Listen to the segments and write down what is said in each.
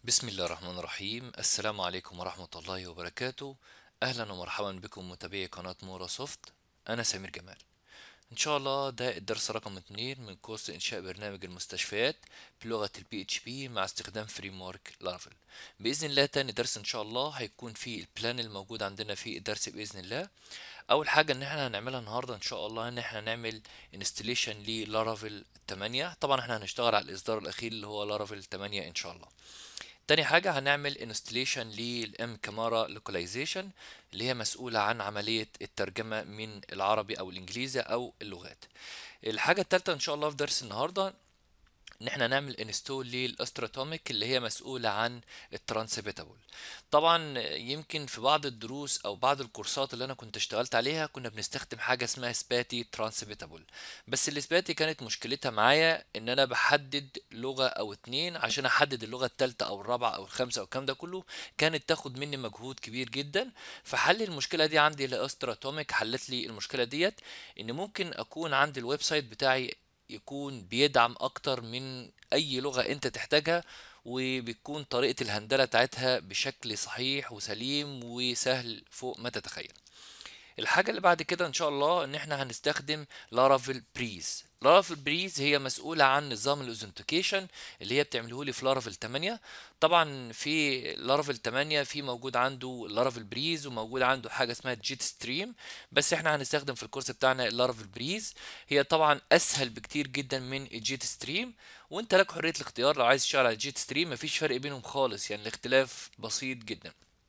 بسم الله الرحمن الرحيم السلام عليكم ورحمة الله وبركاته أهلا ومرحبا بكم متابعي قناة مورا سوفت أنا سمير جمال إن شاء الله ده الدرس رقم اتنين من كورس إنشاء برنامج المستشفيات بلغة البي اتش بي مع استخدام فريم ورك لارافيل بإذن الله تاني درس إن شاء الله هيكون فيه البلان الموجود عندنا في الدرس بإذن الله أول حاجة إن احنا هنعملها النهاردة إن شاء الله إن احنا نعمل انستليشن للارافيل 8 طبعا احنا هنشتغل على الإصدار الأخير اللي هو لارافيل 8 إن شاء الله تاني حاجة هنعمل انستليشن للام كامارا لوكاليزيشن اللي هي مسؤولة عن عملية الترجمة من العربي او الانجليزي او اللغات الحاجة التالتة ان شاء الله في درس النهاردة ان احنا نعمل انستول للاستراتوميك اللي هي مسؤولة عن الترانسبيتابل طبعا يمكن في بعض الدروس او بعض الكورسات اللي انا كنت اشتغلت عليها كنا بنستخدم حاجة اسمها سباتي ترانسبيتابل بس السباتي كانت مشكلتها معايا ان انا بحدد لغة او اتنين عشان احدد اللغة التالتة او الرابعة او الخامسة او الكلام ده كله كانت تاخد مني مجهود كبير جدا فحل المشكلة دي عندي لاستراتوميك حلت لي المشكلة ديت ان ممكن اكون عندي الويب سايت بتاعي يكون بيدعم اكتر من اي لغة انت تحتاجها وبتكون طريقة الهندلة بتاعتها بشكل صحيح وسليم وسهل فوق ما تتخيل الحاجة اللي بعد كده ان شاء الله ان احنا هنستخدم لارافيل بريز لارافيل بريز هي مسؤولة عن نظام الاوزنتيكيشن اللي هي بتعمله لي في لارافيل 8 طبعا في لارافيل 8 في موجود عنده لارافيل بريز وموجود عنده حاجة اسمها جيت ستريم بس احنا هنستخدم في الكورس بتاعنا لارافيل بريز هي طبعا اسهل بكتير جدا من الجيت ستريم وانت لك حرية الاختيار لو عايز تشتغل على الجيت ستريم مفيش فرق بينهم خالص يعني الاختلاف بسيط جدا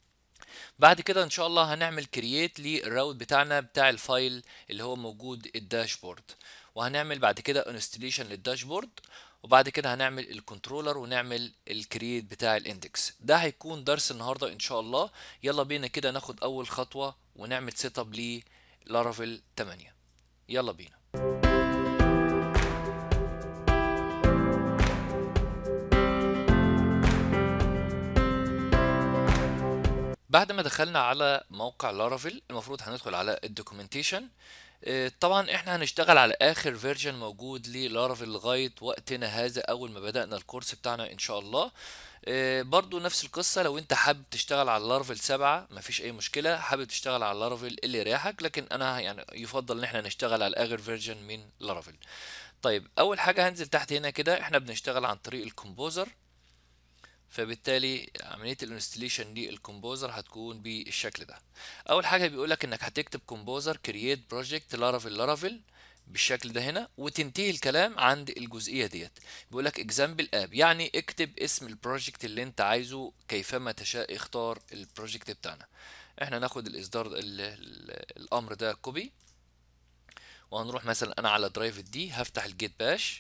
بعد كده ان شاء الله هنعمل كرييت للراوت بتاعنا بتاع الفايل اللي هو موجود الداشبورد وهنعمل بعد كده انستليشن للداشبورد وبعد كده هنعمل الكنترولر ونعمل الكرييت بتاع الاندكس ده هيكون درس النهارده ان شاء الله يلا بينا كده ناخد اول خطوه ونعمل سيت اب للارافيل 8 يلا بينا بعد ما دخلنا على موقع لارافيل المفروض هندخل على الدوكيومنتيشن طبعا احنا هنشتغل على اخر فيرجن موجود للارافيل لغايه وقتنا هذا اول ما بدانا الكورس بتاعنا ان شاء الله برضو نفس القصة لو انت حابب تشتغل على لارافيل سبعة مفيش اي مشكلة حابب تشتغل على لارافيل اللي يريحك لكن انا يعني يفضل ان احنا نشتغل على اخر فيرجن من لارافيل طيب اول حاجة هنزل تحت هنا كده احنا بنشتغل عن طريق الكومبوزر فبالتالي عمليه الانستليشن للكومبوزر هتكون بالشكل ده اول حاجه بيقولك انك هتكتب كومبوزر كرييت بروجكت لارافيل لارافيل بالشكل ده هنا وتنتهي الكلام عند الجزئيه ديت بيقولك اكزامبل اب يعني اكتب اسم البروجكت اللي انت عايزه كيفما تشاء اختار البروجكت بتاعنا احنا ناخد الاصدار ال ال الامر ده كوبي وهنروح مثلا انا على درايف دي هفتح الجيت باش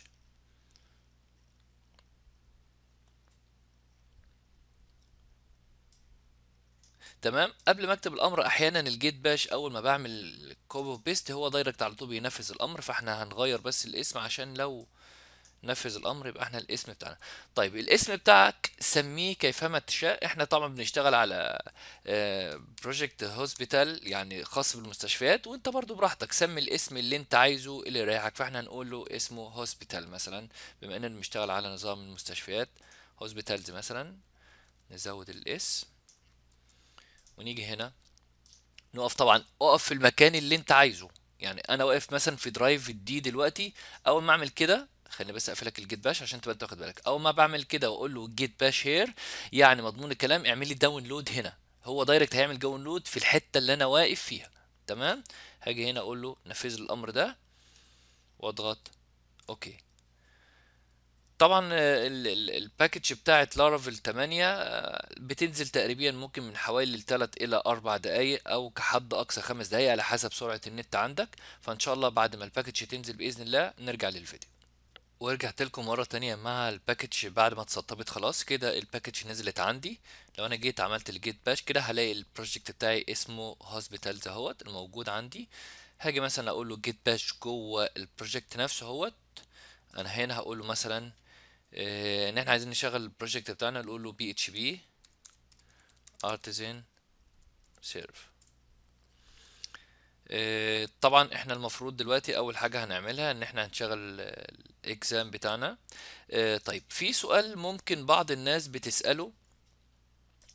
تمام قبل ما اكتب الامر احيانا الجيت باش اول ما بعمل كوبي بيست هو دايركت على طول بينفذ الامر فاحنا هنغير بس الاسم عشان لو نفذ الامر يبقى احنا الاسم بتاعنا طيب الاسم بتاعك سميه كيفما تشاء احنا طبعا بنشتغل على بروجكت هوسبيتال يعني خاص بالمستشفيات وانت برضو براحتك سمي الاسم اللي انت عايزه اللي يريحك فاحنا هنقول له اسمه هوسبيتال مثلا بما اننا بنشتغل على نظام المستشفيات هوسبيتالز مثلا نزود الاسم ونيجي هنا نقف طبعا اقف في المكان اللي انت عايزه يعني انا واقف مثلا في درايف دي دلوقتي اول ما اعمل كده خليني بس اقفلك الجيت باش عشان تبقى تاخد بالك اول ما بعمل كده واقول له جيت باش هير يعني مضمون الكلام اعمل لي داونلود هنا هو دايركت هيعمل داونلود في الحته اللي انا واقف فيها تمام هاجي هنا اقول له نفذ الامر ده واضغط اوكي طبعا الباكج بتاعت لارافيل 8 بتنزل تقريبا ممكن من حوالي 3 الى 4 دقايق او كحد اقصى 5 دقايق على حسب سرعه النت عندك فان شاء الله بعد ما الباكج تنزل باذن الله نرجع للفيديو ورجعت لكم مره تانية مع الباكج بعد ما اتسطبت خلاص كده الباكج نزلت عندي لو انا جيت عملت الجيت باش كده هلاقي البروجكت بتاعي اسمه هوسبيتالز اهوت الموجود عندي هاجي مثلا اقول له جيت باش جوه البروجكت نفسه اهوت انا هنا هقول له مثلا ان احنا عايزين نشغل البروجكت بتاعنا نقول له بي اتش بي artisan serve طبعا احنا المفروض دلوقتي اول حاجة هنعملها ان احنا هنشغل الاكزام بتاعنا طيب في سؤال ممكن بعض الناس بتسأله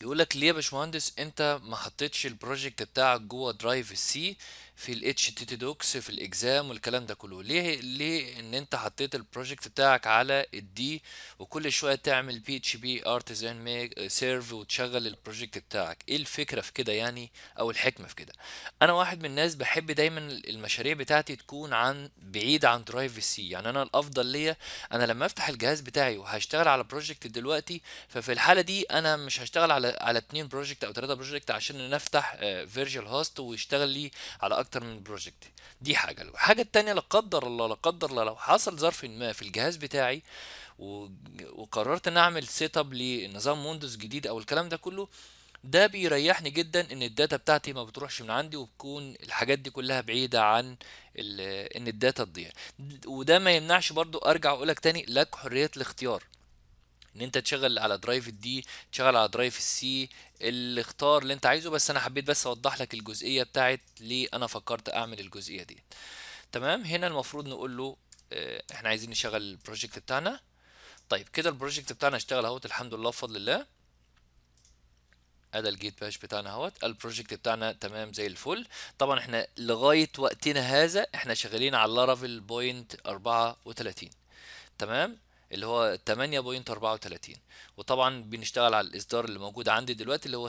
يقول لك ليه يا باشمهندس انت ما حطيتش البروجكت بتاعك جوه درايف السي في الاتش تي تي دوكس في الاكزام والكلام ده كله ليه ليه ان انت حطيت البروجكت بتاعك على الدي وكل شويه تعمل بي اتش بي ارتزان ميك سيرف وتشغل البروجكت بتاعك ايه الفكره في كده يعني او الحكمه في كده انا واحد من الناس بحب دايما المشاريع بتاعتي تكون عن بعيد عن درايف السي يعني انا الافضل ليا انا لما افتح الجهاز بتاعي وهشتغل على بروجكت دلوقتي ففي الحاله دي انا مش هشتغل على على اتنين بروجكت او ثلاثه بروجكت عشان نفتح فيرجوال هوست ويشتغل لي على اكتر من بروجكت دي حاجه الحاجه التانية لا قدر الله لا قدر الله لو حصل ظرف ما في الجهاز بتاعي و- وقررت ان اعمل سيت اب لنظام ويندوز جديد او الكلام ده كله ده بيريحني جدا ان الداتا بتاعتي ما بتروحش من عندي وبكون الحاجات دي كلها بعيدة عن ال- ان الداتا تضيع وده ما يمنعش برضو ارجع اقولك تاني لك حرية الاختيار ان انت تشغل على درايف الدي تشغل على درايف السي اللي اختار اللي انت عايزه بس انا حبيت بس اوضح لك الجزئية بتاعت ليه انا فكرت اعمل الجزئية دي تمام هنا المفروض نقول له اه، احنا عايزين نشغل البروجكت بتاعنا طيب كده البروجكت بتاعنا اشتغل اهوت الحمد لله بفضل الله ادي الجيت باش بتاعنا اهوت البروجكت بتاعنا تمام زي الفل طبعا احنا لغايه وقتنا هذا احنا شغالين على لارافيل بوينت 34 تمام اللي هو 8.34 وطبعا بنشتغل على الاصدار اللي موجود عندي دلوقتي اللي هو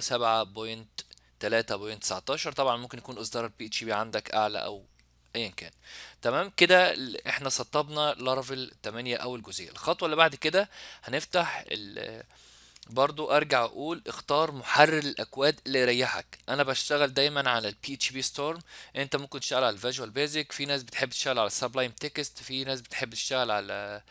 7.3.19 طبعا ممكن يكون اصدار البي اتش بي عندك اعلى او ايا كان تمام كده ال- احنا سطبنا لارافيل 8 اول جزئيه الخطوه اللي بعد كده هنفتح ال برضو ارجع اقول اختار محرر الاكواد اللي يريحك انا بشتغل دايما على البي اتش بي ستورم انت ممكن تشتغل على الفيجوال بيزك في ناس بتحب تشتغل على السبلايم تكست في ناس بتحب تشتغل على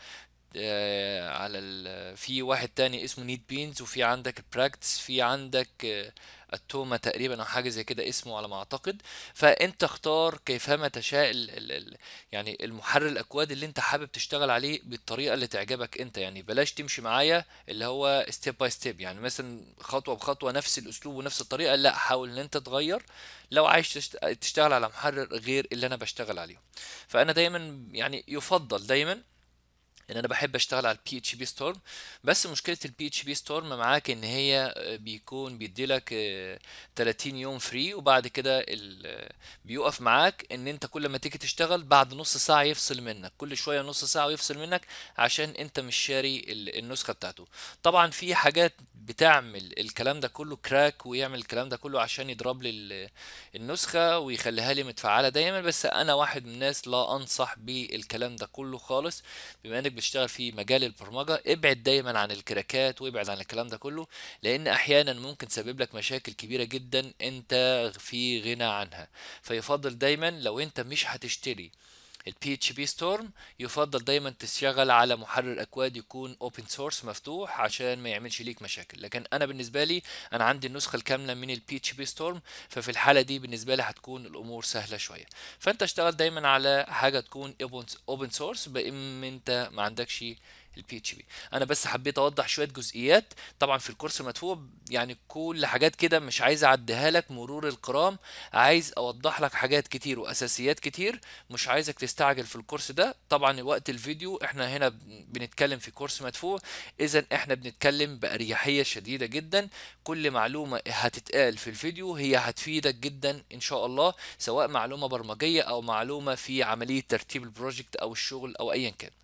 آه، على ال... في واحد تاني اسمه نيت بينز وفي عندك البراكتس في عندك آه، التوما تقريبا او حاجه زي كده اسمه على ما اعتقد فانت اختار كيفما تشاء ال... ال... ال... يعني المحرر الاكواد اللي انت حابب تشتغل عليه بالطريقه اللي تعجبك انت يعني بلاش تمشي معايا اللي هو ستيب باي ستيب يعني مثلا خطوه بخطوه نفس الاسلوب ونفس الطريقه لا حاول ان انت تغير لو عايز تشت... تشتغل على محرر غير اللي انا بشتغل عليه فانا دايما يعني يفضل دايما ان انا بحب اشتغل على البي اتش بي ستورم بس مشكله البي اتش بي ستورم معاك ان هي آه، بيكون بيديلك آه، 30 يوم فري وبعد كده ال- آه، بيقف معاك ان انت كل ما تيجي تشتغل بعد نص ساعه يفصل منك كل شويه نص ساعه ويفصل منك عشان انت مش شاري ال- النسخه بتاعته طبعا في حاجات بتعمل الكلام ده كله كراك ويعمل الكلام ده كله عشان يضرب لي ال- النسخه ويخليها لي متفعله دايما بس انا واحد من الناس لا انصح بالكلام ده كله خالص بما انك بتشتغل في مجال البرمجة ابعد دايما عن الكراكات وابعد عن الكلام ده كله لان احيانا ممكن تسبب لك مشاكل كبيرة جدا انت في غنى عنها فيفضل دايما لو انت مش هتشتري البي اتش بي ستورم يفضل دايما تشتغل على محرر اكواد يكون اوبن سورس مفتوح عشان ما يعملش ليك مشاكل لكن انا بالنسبه لي انا عندي النسخه الكامله من البي اتش بي ستورم ففي الحاله دي بالنسبه لي هتكون الامور سهله شويه فانت اشتغل دايما على حاجه تكون اوبن سورس بام انت ما عندكش البي اتش بي انا بس حبيت اوضح شويه جزئيات طبعا في الكورس مدفوع يعني كل حاجات كده مش عايز اعديها لك مرور الكرام عايز اوضح لك حاجات كتير واساسيات كتير مش عايزك تستعجل في الكورس ده طبعا وقت الفيديو احنا هنا بنتكلم في كورس مدفوع اذا احنا بنتكلم باريحيه شديده جدا كل معلومه هتتقال في الفيديو هي هتفيدك جدا ان شاء الله سواء معلومه برمجيه او معلومه في عمليه ترتيب البروجكت او الشغل او ايا كان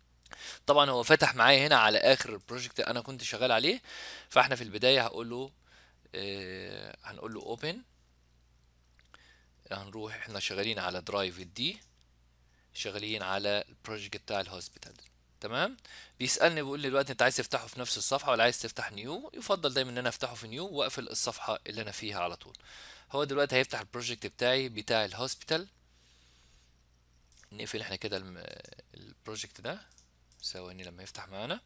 طبعا هو فتح معايا هنا على اخر البروجكت انا كنت شغال عليه فاحنا في البدايه هقول له آه هنقول له اوبن هنروح احنا شغالين على درايف دي شغالين على البروجكت بتاع الهوسبيتال تمام بيسالني بيقول لي دلوقتي انت عايز تفتحه في نفس الصفحه ولا عايز تفتح نيو يفضل دايما ان انا افتحه في نيو واقفل الصفحه اللي انا فيها على طول هو دلوقتي هيفتح البروجكت بتاعي بتاع الهوسبيتال نقفل احنا كده الم- البروجكت ده ثواني لما يفتح معانا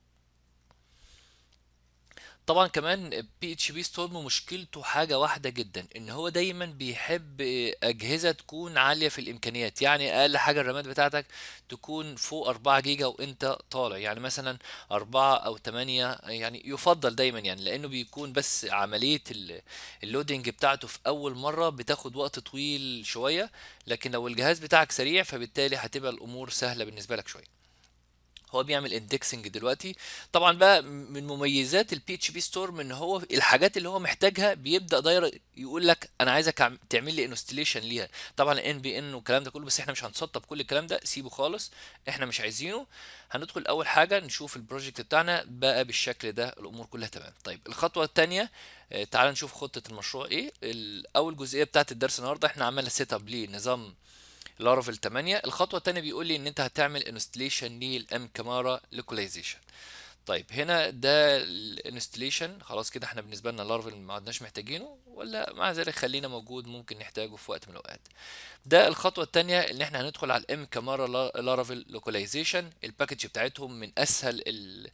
طبعا كمان بي اتش بي ستورم مشكلته حاجه واحده جدا ان هو دايما بيحب اجهزه تكون عاليه في الامكانيات يعني اقل حاجه الرامات بتاعتك تكون فوق 4 جيجا وانت طالع يعني مثلا 4 او 8 يعني يفضل دايما يعني لانه بيكون بس عمليه ال- اللودينج بتاعته في اول مره بتاخد وقت طويل شويه لكن لو الجهاز بتاعك سريع فبالتالي هتبقى الامور سهله بالنسبه لك شويه هو بيعمل اندكسنج دلوقتي طبعا بقى من مميزات البي اتش بي ستورم ان هو الحاجات اللي هو محتاجها بيبدا دايره يقول لك انا عايزك عم- تعمل لي انستليشن ليها طبعا ان بي ان والكلام ده كله بس احنا مش هنسطب كل الكلام ده سيبه خالص احنا مش عايزينه هندخل اول حاجه نشوف البروجكت بتاعنا بقى بالشكل ده الامور كلها تمام طيب الخطوه الثانيه تعال نشوف خطه المشروع ايه ال- اول جزئيه بتاعت الدرس النهارده احنا عملنا سيت اب لنظام لارافيل 8 الخطوه الثانيه بيقول لي ان انت هتعمل انستليشن للام كامارا لوكاليزيشن طيب هنا ده الانستليشن خلاص كده احنا بالنسبه لنا لارافيل ما عدناش محتاجينه ولا مع ذلك خلينا موجود ممكن نحتاجه في وقت من الاوقات ده الخطوه الثانيه ان احنا هندخل على الام كامارا لارافيل لوكاليزيشن الباكج بتاعتهم من اسهل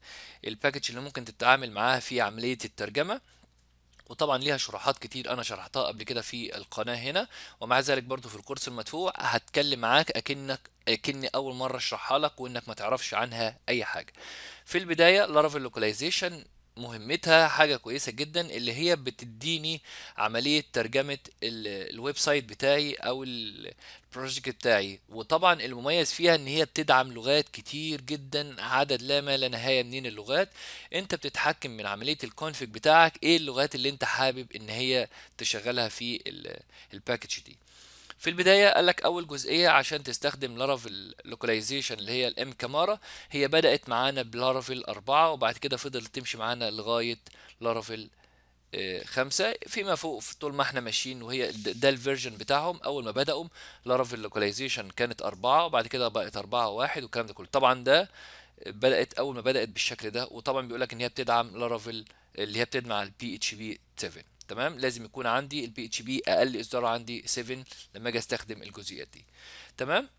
الباكج اللي ممكن تتعامل معاها في عمليه الترجمه وطبعا ليها شروحات كتير انا شرحتها قبل كده في القناه هنا ومع ذلك برضو في الكورس المدفوع هتكلم معاك اكنك اكني اول مره اشرحها لك وانك ما تعرفش عنها اي حاجه في البدايه لارافيل لوكاليزيشن مهمتها حاجه كويسه جدا اللي هي بتديني عمليه ترجمه ال- الويب سايت بتاعي او ال- البروجكت بتاعي وطبعا المميز فيها ان هي بتدعم لغات كتير جدا عدد لا ما لا نهايه من اللغات انت بتتحكم من عمليه الكونفيج بتاعك ايه اللغات اللي انت حابب ان هي تشغلها في ال- الباكج دي في البداية قال لك أول جزئية عشان تستخدم لارافيل لوكاليزيشن اللي هي الام كامارا هي بدأت معانا بلارافيل أربعة وبعد كده فضلت تمشي معانا لغاية لارافيل آه، خمسة فيما فوق في طول ما احنا ماشيين وهي د- ده الفيرجن بتاعهم أول ما بدأوا لارافيل لوكاليزيشن كانت أربعة وبعد كده بقت أربعة واحد والكلام ده كله طبعا ده بدأت أول ما بدأت بالشكل ده وطبعا بيقول لك إن هي بتدعم لارافيل اللي هي بتدعم على البي اتش بي 7 تمام لازم يكون عندي البي اتش بي اقل اصدار عندي 7 لما اجي استخدم الجزئيات دي تمام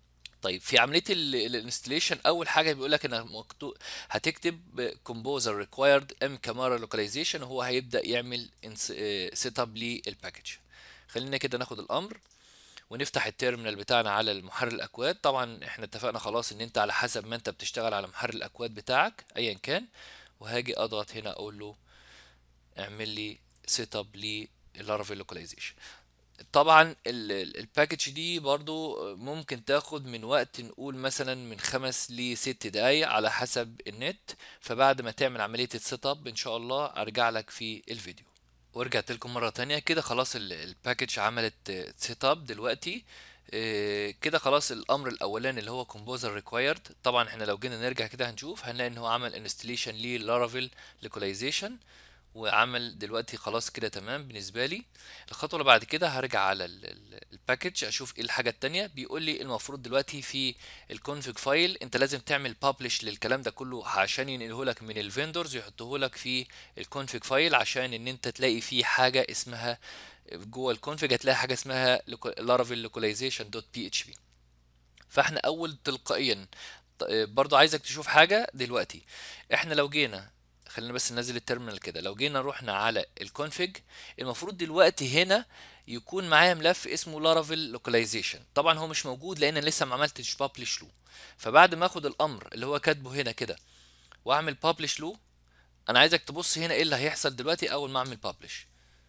طيب في عمليه الانستليشن اول حاجه بيقول لك انك مكتوب هتكتب كومبوزر ريكوايرد ام كامارا لوكاليزيشن وهو هيبدا يعمل سيت اب للباكج خلينا كده ناخد الامر ونفتح التيرمينال بتاعنا على المحرر الاكواد طبعا احنا اتفقنا خلاص ان انت على حسب ما انت بتشتغل على محرر الاكواد بتاعك ايا كان وهاجي اضغط هنا اقول له اعمل لي سيت اب للارافيل لوكاليزيشن طبعا الباكج دي برضو ممكن تاخد من وقت نقول مثلا من خمس لست دقايق على حسب النت فبعد ما تعمل عملية السيت اب ان شاء الله ارجع لك في الفيديو ورجعت لكم مرة تانية كده خلاص ال- الباكج عملت سيت اب دلوقتي آه، كده خلاص الامر الاولاني اللي هو كومبوزر ريكوايرد طبعا احنا لو جينا نرجع كده هنشوف هنلاقي ان هو عمل انستليشن للارافيل لوكاليزيشن وعمل دلوقتي خلاص كده تمام بالنسبه لي الخطوه اللي بعد كده هرجع على ال- ال- الباكج اشوف ايه الحاجه التانية بيقول لي المفروض دلوقتي في الكونفيج فايل انت لازم تعمل بابلش للكلام ده كله عشان ينقله لك من الفيندورز يحطه لك في الكونفيج فايل عشان ان انت تلاقي فيه حاجه اسمها جوه الكونفيج هتلاقي حاجه اسمها لارافيل لوكاليزيشن دوت بي اتش بي فاحنا اول تلقائيا ط- برضو عايزك تشوف حاجه دلوقتي احنا لو جينا خلينا بس ننزل التيرمينال كده لو جينا رحنا على الكونفيج المفروض دلوقتي هنا يكون معايا ملف اسمه لارافيل لوكاليزيشن طبعا هو مش موجود لان أنا لسه ما عملتش بابلش له فبعد ما اخد الامر اللي هو كاتبه هنا كده واعمل بابلش له انا عايزك تبص هنا ايه اللي هيحصل دلوقتي اول ما اعمل بابلش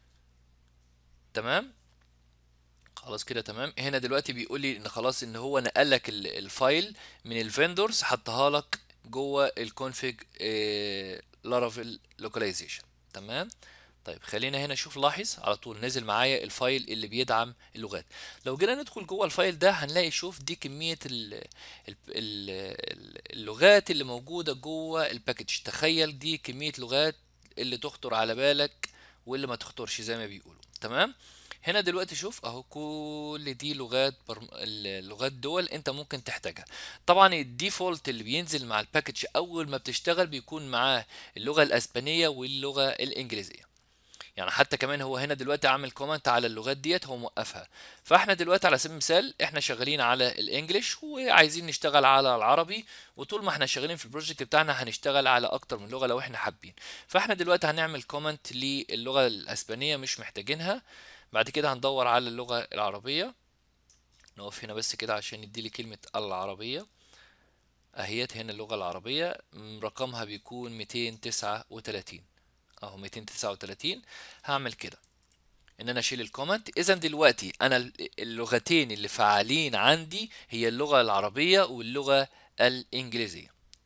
تمام خلاص كده تمام هنا دلوقتي بيقول لي ان خلاص ان هو نقل لك ال- الفايل من الفيندورز حطها لك جوه الكونفيج لارافيل لوكاليزيشن تمام طيب خلينا هنا نشوف لاحظ على طول نزل معايا الفايل اللي بيدعم اللغات لو جينا ندخل جوه الفايل ده هنلاقي شوف دي كمية ال ال ال اللغات اللي موجودة جوه الباكج تخيل دي كمية لغات اللي تخطر على بالك واللي ما تخطرش زي ما بيقولوا تمام هنا دلوقتي شوف اهو كل دي لغات برم... اللغات دول انت ممكن تحتاجها طبعا الديفولت اللي بينزل مع الباكج اول ما بتشتغل بيكون معاه اللغة الاسبانية واللغة الانجليزية يعني حتى كمان هو هنا دلوقتي عامل كومنت على اللغات ديت هو موقفها فاحنا دلوقتي على سبيل المثال احنا شغالين على الانجليش وعايزين نشتغل على العربي وطول ما احنا شغالين في البروجكت بتاعنا هنشتغل على اكتر من لغة لو احنا حابين فاحنا دلوقتي هنعمل كومنت للغة الاسبانية مش محتاجينها بعد كده هندور على اللغة العربية نقف هنا بس كده عشان يديلي كلمة العربية اهيت هنا اللغة العربية م، رقمها بيكون 239 اهو 239 هعمل كده ان انا اشيل الكومنت اذا دلوقتي انا ال- اللغتين اللي فعالين عندي هي اللغة العربية واللغة الانجليزية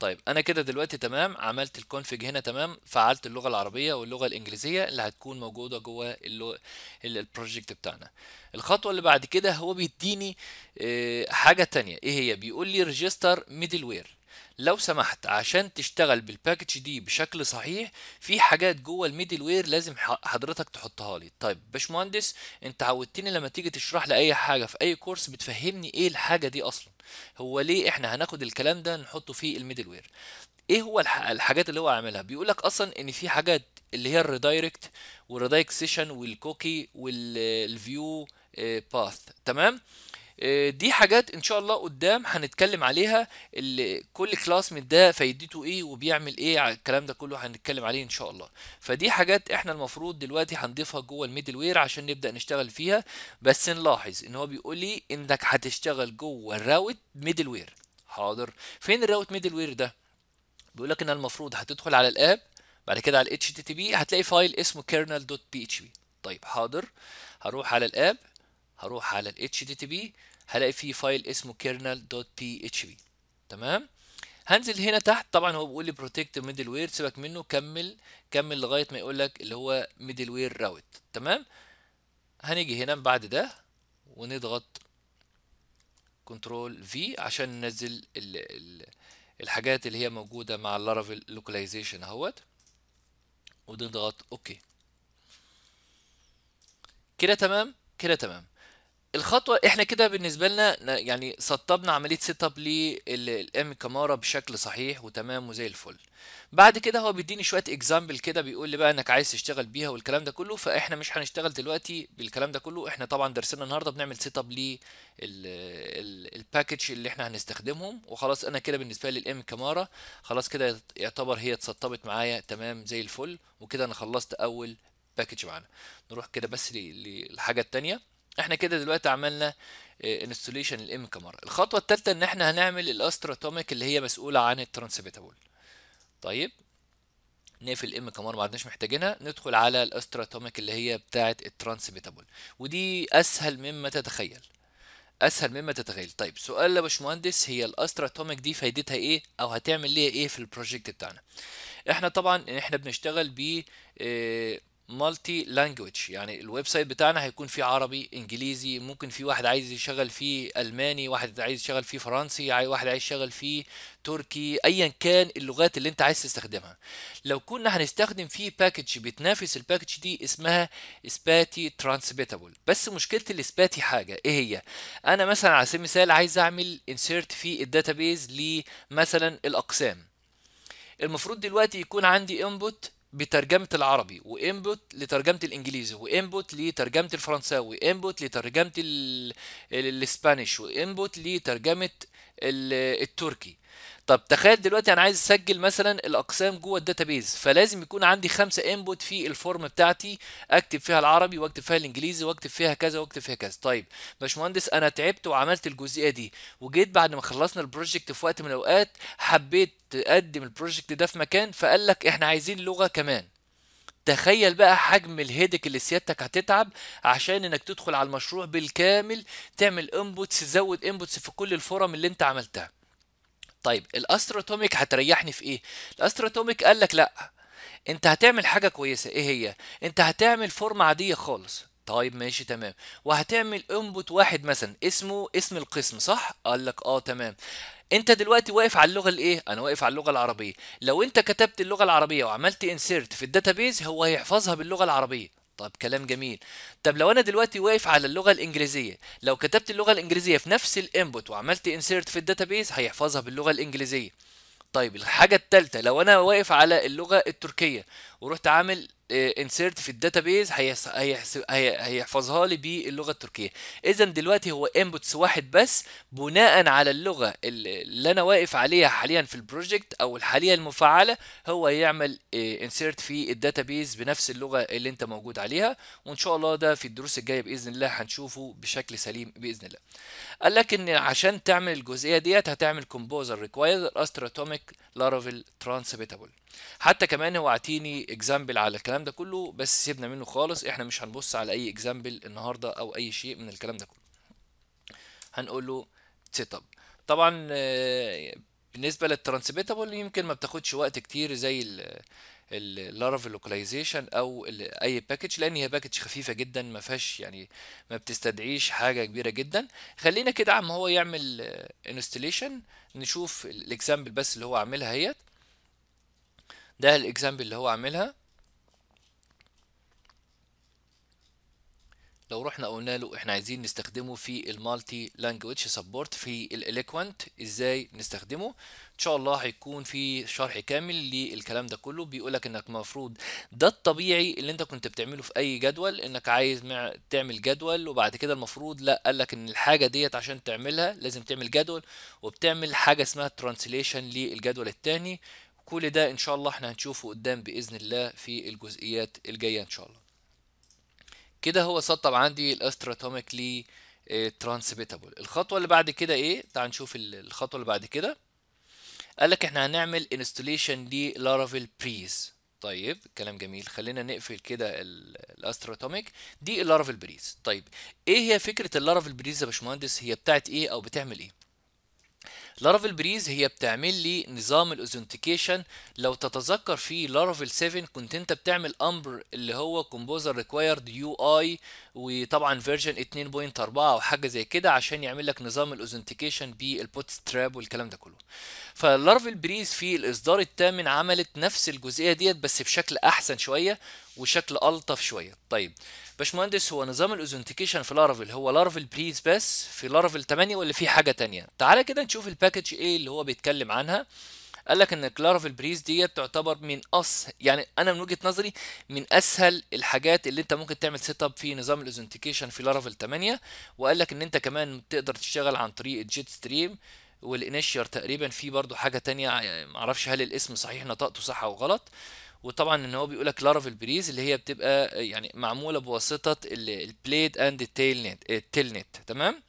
طيب انا كده دلوقتي تمام عملت الكونفيج هنا تمام فعلت اللغه العربيه واللغه الانجليزيه اللي هتكون موجوده جوه البروجكت بتاعنا الخطوه اللي بعد كده هو بيديني آه، حاجه تانية ايه هي بيقول لي ريجستر ميدل وير لو سمحت عشان تشتغل بالباكج دي بشكل صحيح في حاجات جوه الميدل وير لازم ح- حضرتك تحطها لي طيب باشمهندس انت عودتني لما تيجي تشرح لي اي حاجه في اي كورس بتفهمني ايه الحاجه دي اصلا هو ليه احنا هناخد الكلام ده نحطه في الميدل وير ايه هو الح- الحاجات اللي هو عاملها بيقول لك اصلا ان في حاجات اللي هي الريدايركت والريدايركت سيشن والكوكي والفيو باث تمام آه، دي حاجات ان شاء الله قدام هنتكلم عليها اللي كل كلاس من ده فايدته ايه وبيعمل ايه على الكلام ده كله هنتكلم عليه ان شاء الله فدي حاجات احنا المفروض دلوقتي هنضيفها جوه الميدل وير عشان نبدا نشتغل فيها بس نلاحظ ان هو بيقول لي انك هتشتغل جوه الراوت ميدل وير حاضر فين الراوت ميدل وير ده بيقول لك ان المفروض هتدخل على الاب بعد كده على ال HTTP هتلاقي فايل اسمه kernel.php طيب حاضر هروح على الاب هروح على ال HTTP هلاقي فيه فايل اسمه kernel.php تمام هنزل هنا تحت طبعا هو بيقول لي protect middleware سيبك منه كمل كمل لغايه ما يقول لك اللي هو middleware route تمام هنيجي هنا بعد ده ونضغط كنترول في عشان ننزل ال ال الحاجات اللي هي موجودة مع اللارافيل لوكاليزيشن اهوت ونضغط اوكي كده تمام كده تمام الخطوة احنا كده بالنسبة لنا ن- يعني سطبنا عملية سيت اب للام كامارا بشكل صحيح وتمام وزي الفل بعد كده هو بيديني شوية اكزامبل كده بيقول لي بقى انك عايز تشتغل بيها والكلام ده كله فاحنا مش هنشتغل دلوقتي بالكلام ده كله احنا طبعا درسنا النهارده بنعمل سيت اب للباكج اللي احنا هنستخدمهم وخلاص انا كده بالنسبة لي الام كامارا خلاص كده يعتبر هي اتسطبت معايا تمام زي الفل وكده انا خلصت اول باكج معانا نروح كده بس ل- للحاجة التانية احنا كده دلوقتي عملنا انستوليشن الام كاميرا الخطوه الثالثه ان احنا هنعمل الاستراتوميك اللي هي مسؤوله عن الترانسبيتابل طيب نقفل الام كاميرا ما عدناش محتاجينها ندخل على الاستراتوميك اللي هي بتاعه الترانسبيتابل ودي اسهل مما تتخيل اسهل مما تتخيل طيب سؤال يا باشمهندس هي الاستراتوميك دي فايدتها ايه او هتعمل ليها ايه في البروجكت بتاعنا احنا طبعا احنا بنشتغل ب مالتي لانجوج يعني الويب سايت بتاعنا هيكون فيه عربي انجليزي ممكن في واحد عايز يشتغل فيه الماني واحد عايز يشتغل فيه فرنسي عاي- واحد عايز يشتغل فيه تركي ايا كان اللغات اللي انت عايز تستخدمها لو كنا هنستخدم فيه باكج بتنافس الباكج دي اسمها سباتي ترانسبيتابل بس مشكله السباتي حاجه ايه هي انا مثلا على سبيل المثال عايز اعمل انسيرت في الداتابيز لمثلا الاقسام المفروض دلوقتي يكون عندي انبوت بترجمة العربي وانبوت لترجمة الانجليزي وانبوت لترجمة الفرنساوي وانبوت لترجمة ال- ال- الاسبانيش وانبوت لترجمة ال- التركي طب تخيل دلوقتي انا عايز اسجل مثلا الاقسام جوه الداتابيز فلازم يكون عندي خمسة انبوت في الفورم بتاعتي اكتب فيها العربي واكتب فيها الانجليزي واكتب فيها كذا واكتب فيها كذا طيب باشمهندس انا تعبت وعملت الجزئيه دي وجيت بعد ما خلصنا البروجكت في وقت من الاوقات حبيت تقدم البروجكت ده في مكان فقال لك احنا عايزين لغه كمان تخيل بقى حجم الهيدك اللي سيادتك هتتعب عشان انك تدخل على المشروع بالكامل تعمل انبوتس تزود انبوتس في كل الفورم اللي انت عملتها طيب الاستراتوميك هتريحني في ايه الاستراتوميك قال لك لا انت هتعمل حاجه كويسه ايه هي انت هتعمل فورمه عاديه خالص طيب ماشي تمام وهتعمل انبوت واحد مثلا اسمه اسم القسم صح قال لك اه تمام انت دلوقتي واقف على اللغه الايه انا واقف على اللغه العربيه لو انت كتبت اللغه العربيه وعملت انسيرت في الداتابيز هو هيحفظها باللغه العربيه طب كلام جميل طب لو انا دلوقتي واقف على اللغه الانجليزيه لو كتبت اللغه الانجليزيه في نفس الانبوت وعملت انسيرت في الداتابيز هيحفظها باللغه الانجليزيه طيب الحاجة التالتة لو أنا واقف على اللغة التركية ورحت عامل انسيرت في الداتابيز هيحس- هيحس- هي- هيحفظها لي باللغة التركية إذا دلوقتي هو انبوتس واحد بس بناء على اللغة اللي اللي أنا واقف عليها حاليا في البروجكت أو الحالية المفعلة هو يعمل انسيرت في الداتابيز بنفس اللغة اللي أنت موجود عليها وإن شاء الله ده في الدروس الجاية بإذن الله هنشوفه بشكل سليم بإذن الله قال لك ان عشان تعمل الجزئيه ديت هتعمل كومبوزر ريكوايرد استراتوميك لارافيل ترانسبيتابل حتى كمان هو عطيني اكزامبل على الكلام ده كله بس سيبنا منه خالص احنا مش هنبص على اي اكزامبل النهارده او اي شيء من الكلام ده كله هنقول له سيت اب طبعا آه، بالنسبه للترانسميتابل يمكن ما بتاخدش وقت كتير زي اللارافيل لوكاليزيشن او ال- اي باكج لان هي باكج خفيفه جدا ما فيهاش يعني ما بتستدعيش حاجه كبيره جدا خلينا كده عم هو يعمل انستليشن نشوف الاكزامبل بس اللي هو عاملها هي ده الاكزامبل اللي هو عاملها لو رحنا قلنا له احنا عايزين نستخدمه في المالتي لانجويج سبورت في الاليكوانت ازاي نستخدمه ان شاء الله هيكون في شرح كامل للكلام ده كله بيقولك انك المفروض ده الطبيعي اللي انت كنت بتعمله في اي جدول انك عايز مع تعمل جدول وبعد كده المفروض لا قالك ان الحاجه ديت عشان تعملها لازم تعمل جدول وبتعمل حاجه اسمها ترانسليشن للجدول التاني كل ده ان شاء الله احنا هنشوفه قدام باذن الله في الجزئيات الجايه ان شاء الله كده هو سطب عندي الاستراتوميكلي ترانسميتابل الخطوه اللي بعد كده ايه تعال نشوف ال- الخطوه اللي بعد كده قال لك احنا هنعمل انستوليشن للارافيل بريز طيب كلام جميل خلينا نقفل كده الاستراتوميك دي اللارافيل بريز طيب ايه هي فكره اللارافيل بريز يا باشمهندس هي بتاعت ايه او بتعمل ايه لارافيل بريز هي بتعمل لي نظام الاوثنتيكيشن لو تتذكر في لارافيل 7 كنت انت بتعمل امر اللي هو كومبوزر ريكوايرد يو اي وطبعا فيرجن 2.4 او حاجه زي كده عشان يعمل لك نظام الاوثنتيكيشن بالبوت ستراب والكلام ده كله فلارافيل بريز في الاصدار الثامن عملت نفس الجزئيه ديت بس بشكل احسن شويه وشكل الطف شويه طيب باشمهندس هو نظام الاوثنتيكيشن في لارافيل هو لارافيل بريز بس في لارافيل 8 ولا في حاجه تانية تعالى كده نشوف الباكج ايه اللي هو بيتكلم عنها قال لك ان كلارافيل بريز ديت تعتبر من أص يعني انا من وجهه نظري من اسهل الحاجات اللي انت ممكن تعمل سيت اب في نظام الاوثنتيكيشن في لارافيل 8 وقال لك ان انت كمان تقدر تشتغل عن طريق الجيت ستريم والانيشير تقريبا في برضو حاجه تانية يعني معرفش هل الاسم صحيح نطقته صح او غلط وطبعا ان هو بيقول لك لارافيل بريز اللي هي بتبقى يعني معموله بواسطه البليد اند التيل نت التيل نت تمام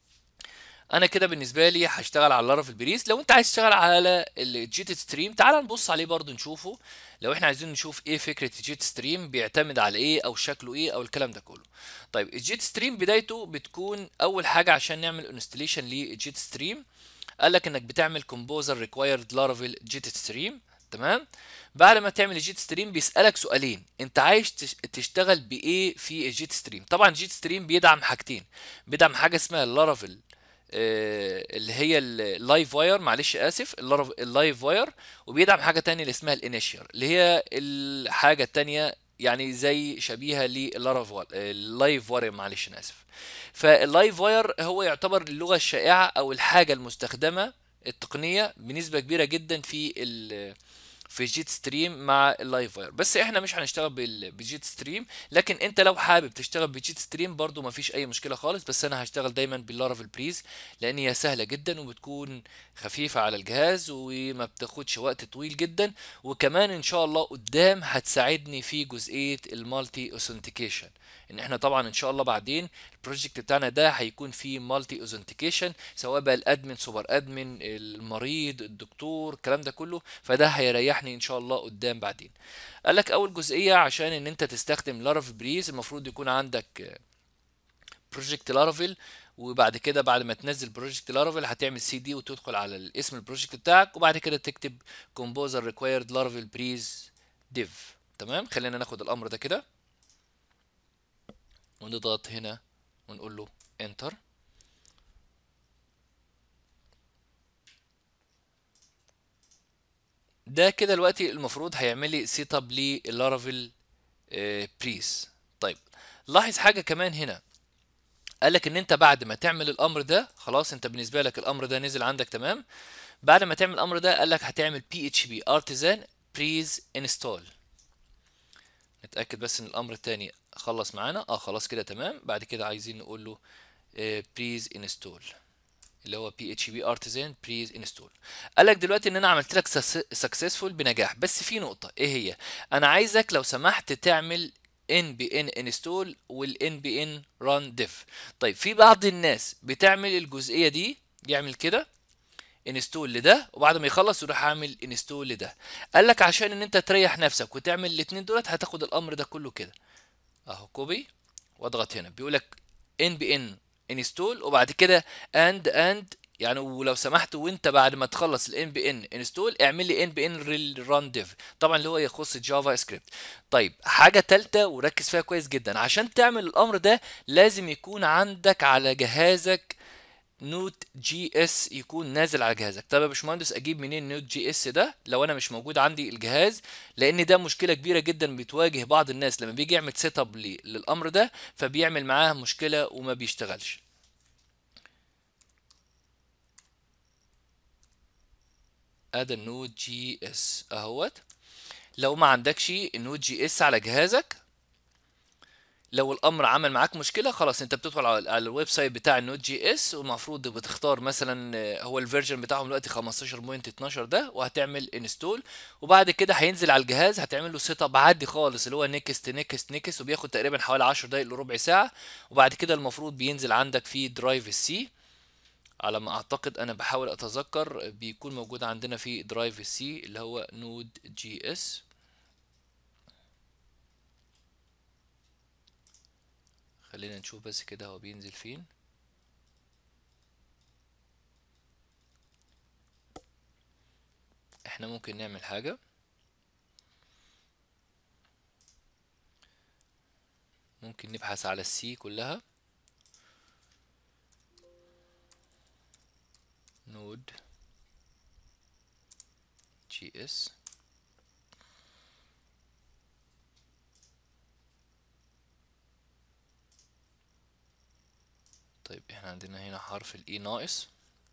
انا كده بالنسبه لي هشتغل على لارافيل بريز لو انت عايز تشتغل على الجيت ستريم تعال نبص عليه برضو نشوفه لو احنا عايزين نشوف ايه فكره الجيت ستريم بيعتمد على ايه او شكله ايه او الكلام ده كله طيب الجيت ستريم بدايته بتكون اول حاجه عشان نعمل انستليشن للجيت ستريم قال لك انك بتعمل كومبوزر ريكوايرد لارافيل جيت ستريم تمام بعد ما تعمل الجيت ستريم بيسالك سؤالين انت عايز تش- تشتغل بايه في الجيت ستريم طبعا الجيت ستريم بيدعم حاجتين بيدعم حاجه اسمها اللارافيل آه، اللي هي اللايف واير معلش اسف اللارف- اللايف واير وبيدعم حاجه تانية اللي اسمها الانيشير اللي هي الحاجه التانية يعني زي شبيهه للارف اللايف واير معلش انا اسف فاللايف واير هو يعتبر اللغه الشائعه او الحاجه المستخدمه التقنيه بنسبه كبيره جدا في ال في جيت ستريم مع اللايف واير بس احنا مش هنشتغل بال- بجيت ستريم لكن انت لو حابب تشتغل بجيت ستريم برضو مفيش اي مشكله خالص بس انا هشتغل دايما باللارافيل بريز لان هي سهله جدا وبتكون خفيفه على الجهاز وما بتاخدش وقت طويل جدا وكمان ان شاء الله قدام هتساعدني في جزئيه المالتي اوثنتيكيشن ان احنا طبعا ان شاء الله بعدين البروجكت بتاعنا ده هيكون فيه مالتي اوثنتيكيشن سواء بقى الادمن سوبر ادمن المريض الدكتور الكلام ده كله فده هيريحني ان شاء الله قدام بعدين قال لك اول جزئيه عشان ان انت تستخدم لارافيل بريز المفروض يكون عندك بروجكت لارافيل وبعد كده بعد ما تنزل بروجكت لارافيل هتعمل سي دي وتدخل على الاسم البروجكت بتاعك وبعد كده تكتب كومبوزر ريكوايرد لارافيل بريز ديف تمام خلينا ناخد الامر ده كده ونضغط هنا ونقول له انتر ده كده دلوقتي المفروض هيعمل لي سيت اب للارافيل بريز طيب لاحظ حاجه كمان هنا قال لك ان انت بعد ما تعمل الامر ده خلاص انت بالنسبه لك الامر ده نزل عندك تمام بعد ما تعمل الامر ده قال لك هتعمل بي اتش بي ارتزان بريز انستول نتاكد بس ان الامر الثاني خلص معانا اه خلاص كده تمام بعد كده عايزين نقول له بريز انستول اللي هو بي اتش بي ارتزان بريز انستول قال لك دلوقتي ان انا عملت لك سكسسفول بنجاح بس في نقطه ايه هي انا عايزك لو سمحت تعمل ان بي ان انستول والان بي ان ران ديف طيب في بعض الناس بتعمل الجزئيه دي يعمل كده انستول لده وبعد ما يخلص يروح عامل انستول لده قال لك عشان ان انت تريح نفسك وتعمل الاثنين دولت هتاخد الامر ده كله كده اهو كوبي واضغط هنا بيقول لك ان بي ان انستول وبعد كده اند اند يعني ولو سمحت وانت بعد ما تخلص الان بي ان انستول اعمل لي ان بي ان ران ديف طبعا اللي هو يخص جافا سكريبت طيب حاجه تالتة وركز فيها كويس جدا عشان تعمل الامر ده لازم يكون عندك على جهازك نوت جي اس يكون نازل على جهازك طب يا باشمهندس اجيب منين نوت جي اس ده لو انا مش موجود عندي الجهاز لان ده مشكله كبيره جدا بتواجه بعض الناس لما بيجي يعمل سيت اب للامر ده فبيعمل معاه مشكله وما بيشتغلش ادي النوت جي اس اهوت لو ما عندكش النوت جي اس على جهازك لو الامر عمل معاك مشكله خلاص انت بتدخل على الويب سايت بتاع النوت جي اس والمفروض بتختار مثلا هو الفيرجن بتاعهم دلوقتي 15.12 ده وهتعمل انستول وبعد كده هينزل على الجهاز هتعمل له سيت اب عادي خالص اللي هو نيكست نيكست نيكست وبياخد تقريبا حوالي 10 دقايق لربع ساعه وبعد كده المفروض بينزل عندك في درايف السي على ما اعتقد انا بحاول اتذكر بيكون موجود عندنا في درايف السي اللي هو نود جي اس خلينا نشوف بس كده هو بينزل فين احنا ممكن نعمل حاجة ممكن نبحث على السي كلها نود جي اس طيب احنا عندنا هنا حرف الاي ناقص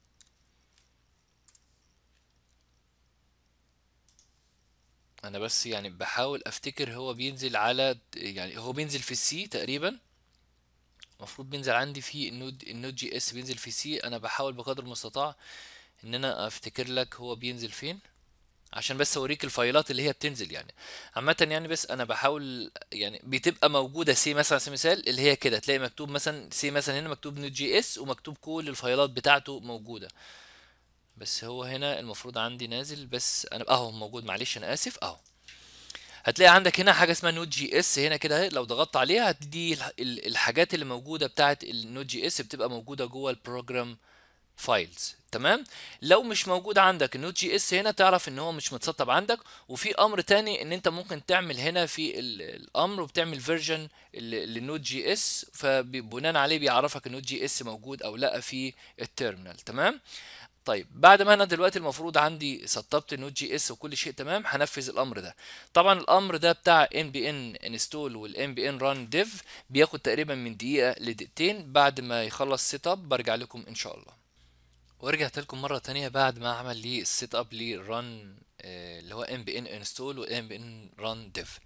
انا بس يعني بحاول افتكر هو بينزل على يعني هو بينزل في السي تقريبا المفروض بينزل عندي في النود النود جي اس بينزل في سي انا بحاول بقدر المستطاع ان انا افتكر لك هو بينزل فين عشان بس اوريك الفايلات اللي هي بتنزل يعني عامه يعني بس انا بحاول يعني بتبقى موجوده سي مثلا على سبيل المثال اللي هي كده تلاقي مكتوب مثلا سي مثلا هنا مكتوب نوت جي اس ومكتوب كل الفايلات بتاعته موجوده بس هو هنا المفروض عندي نازل بس انا اهو موجود معلش انا اسف اهو هتلاقي عندك هنا حاجه اسمها نوت جي اس هنا كده لو ضغطت عليها دي الحاجات اللي موجوده بتاعه النوت جي اس بتبقى موجوده جوه البروجرام فايلز تمام لو مش موجود عندك النوت جي اس هنا تعرف ان هو مش متسطب عندك وفي امر تاني ان انت ممكن تعمل هنا في الامر وبتعمل فيرجن للنوت جي اس فبناء عليه بيعرفك النوت جي اس موجود او لا في التيرمينال تمام طيب بعد ما انا دلوقتي المفروض عندي سطبت النوت جي اس وكل شيء تمام هنفذ الامر ده طبعا الامر ده بتاع ان بي ان انستول والان بي ان ران ديف بياخد تقريبا من دقيقه لدقيقتين بعد ما يخلص سيت اب برجع لكم ان شاء الله ورجعت لكم مرة تانية بعد ما عمل لي السيت اب لران اللي هو ام بي ان انستول وام بي ان ران ديف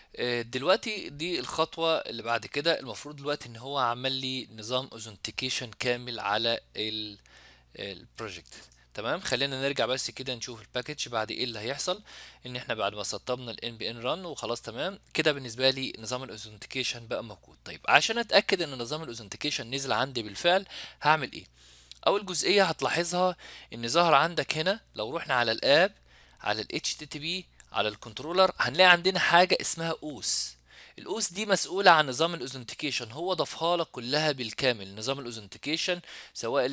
دلوقتي دي الخطوة اللي بعد كده المفروض دلوقتي ان هو عمل لي نظام اوثنتيكيشن كامل على البروجكت تمام خلينا نرجع بس كده نشوف الباكج بعد ايه اللي هيحصل ان احنا بعد ما سطبنا الان بي ان ران وخلاص تمام كده بالنسبه لي نظام الاوثنتيكيشن بقى موجود طيب عشان اتاكد ان نظام الاوثنتيكيشن نزل عندي بالفعل هعمل ايه اول جزئيه هتلاحظها ان ظهر عندك هنا لو رحنا على الاب على ال HTTP على الكنترولر هنلاقي عندنا حاجه اسمها اوس الاوس دي مسؤوله عن نظام الاوثنتيكيشن هو ضافها لك كلها بالكامل نظام الاوثنتيكيشن سواء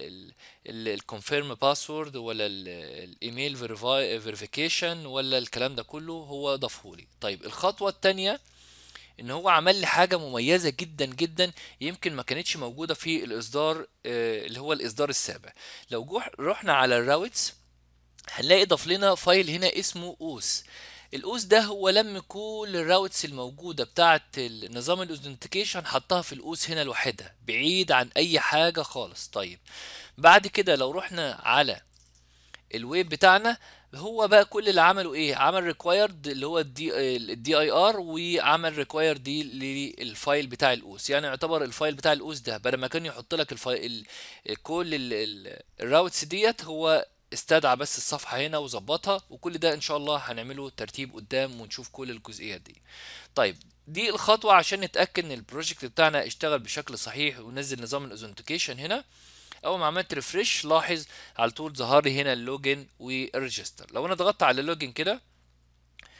الكونفيرم باسورد ولا الايميل فيريفيكيشن ولا الكلام ده كله هو ضافه لي طيب الخطوه الثانيه ان هو عمل لي حاجه مميزه جدا جدا يمكن ما كانتش موجوده في الاصدار اللي هو الاصدار السابع لو رحنا على الراوتس هنلاقي ضاف لنا فايل هنا اسمه اوس الاوس ده هو لم كل الراوتس الموجوده بتاعه نظام الاوثنتيكيشن حطها في الاوس هنا لوحدها بعيد عن اي حاجه خالص طيب بعد كده لو رحنا على الويب بتاعنا هو بقى كل اللي عمله ايه عمل ريكوايرد اللي هو الدي الدي اي ار وعمل ريكوايرد دي للفايل بتاع الاوس يعني يعتبر الفايل بتاع الاوس ده بدل ما كان يحط لك الفايل كل الراوتس ديت هو استدعى بس الصفحه هنا وظبطها وكل ده ان شاء الله هنعمله ترتيب قدام ونشوف كل الجزئيات دي طيب دي الخطوه عشان نتاكد ان البروجكت بتاعنا اشتغل بشكل صحيح ونزل نظام الاوثنتيكيشن هنا اول ما عملت ريفرش لاحظ على طول ظهر لي هنا اللوجن والريجستر لو انا ضغطت على اللوجن كده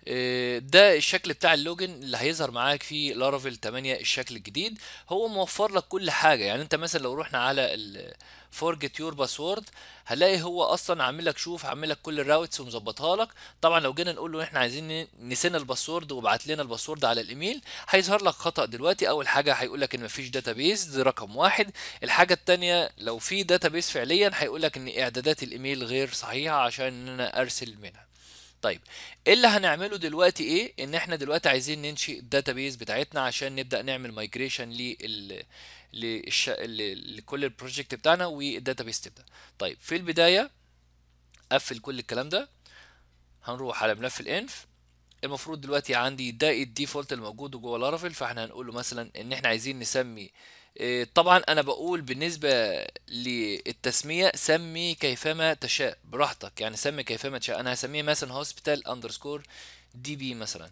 آه، ده الشكل بتاع اللوجن اللي هيظهر معاك في لارافيل 8 الشكل الجديد هو موفر لك كل حاجه يعني انت مثلا لو رحنا على ال فورجيت يور باسورد هلاقي هو اصلا عامل لك شوف عامل لك كل الراوتس ومظبطها لك طبعا لو جينا نقول له احنا عايزين نسينا الباسورد وابعت لنا الباسورد على الايميل هيظهر لك خطأ دلوقتي اول حاجه هيقول لك ان مفيش داتابيز دي رقم واحد الحاجه التانية لو في داتابيز فعليا هيقول لك ان اعدادات الايميل غير صحيحه عشان ان انا ارسل منها طيب ايه اللي هنعمله دلوقتي ايه ان احنا دلوقتي عايزين ننشئ الداتابيز بتاعتنا عشان نبدا نعمل مايجريشن لل للش... ل- لكل البروجكت بتاعنا والداتابيز تبدا طيب في البدايه قفل كل الكلام ده هنروح على ملف الانف المفروض دلوقتي عندي ده الديفولت الموجود جوه لارافيل فاحنا هنقول له مثلا ان احنا عايزين نسمي إيه، طبعا انا بقول بالنسبه للتسميه سمي كيفما تشاء براحتك يعني سمي كيفما تشاء انا هسميه مثلا هوسبيتال اندرسكور دي بي مثلا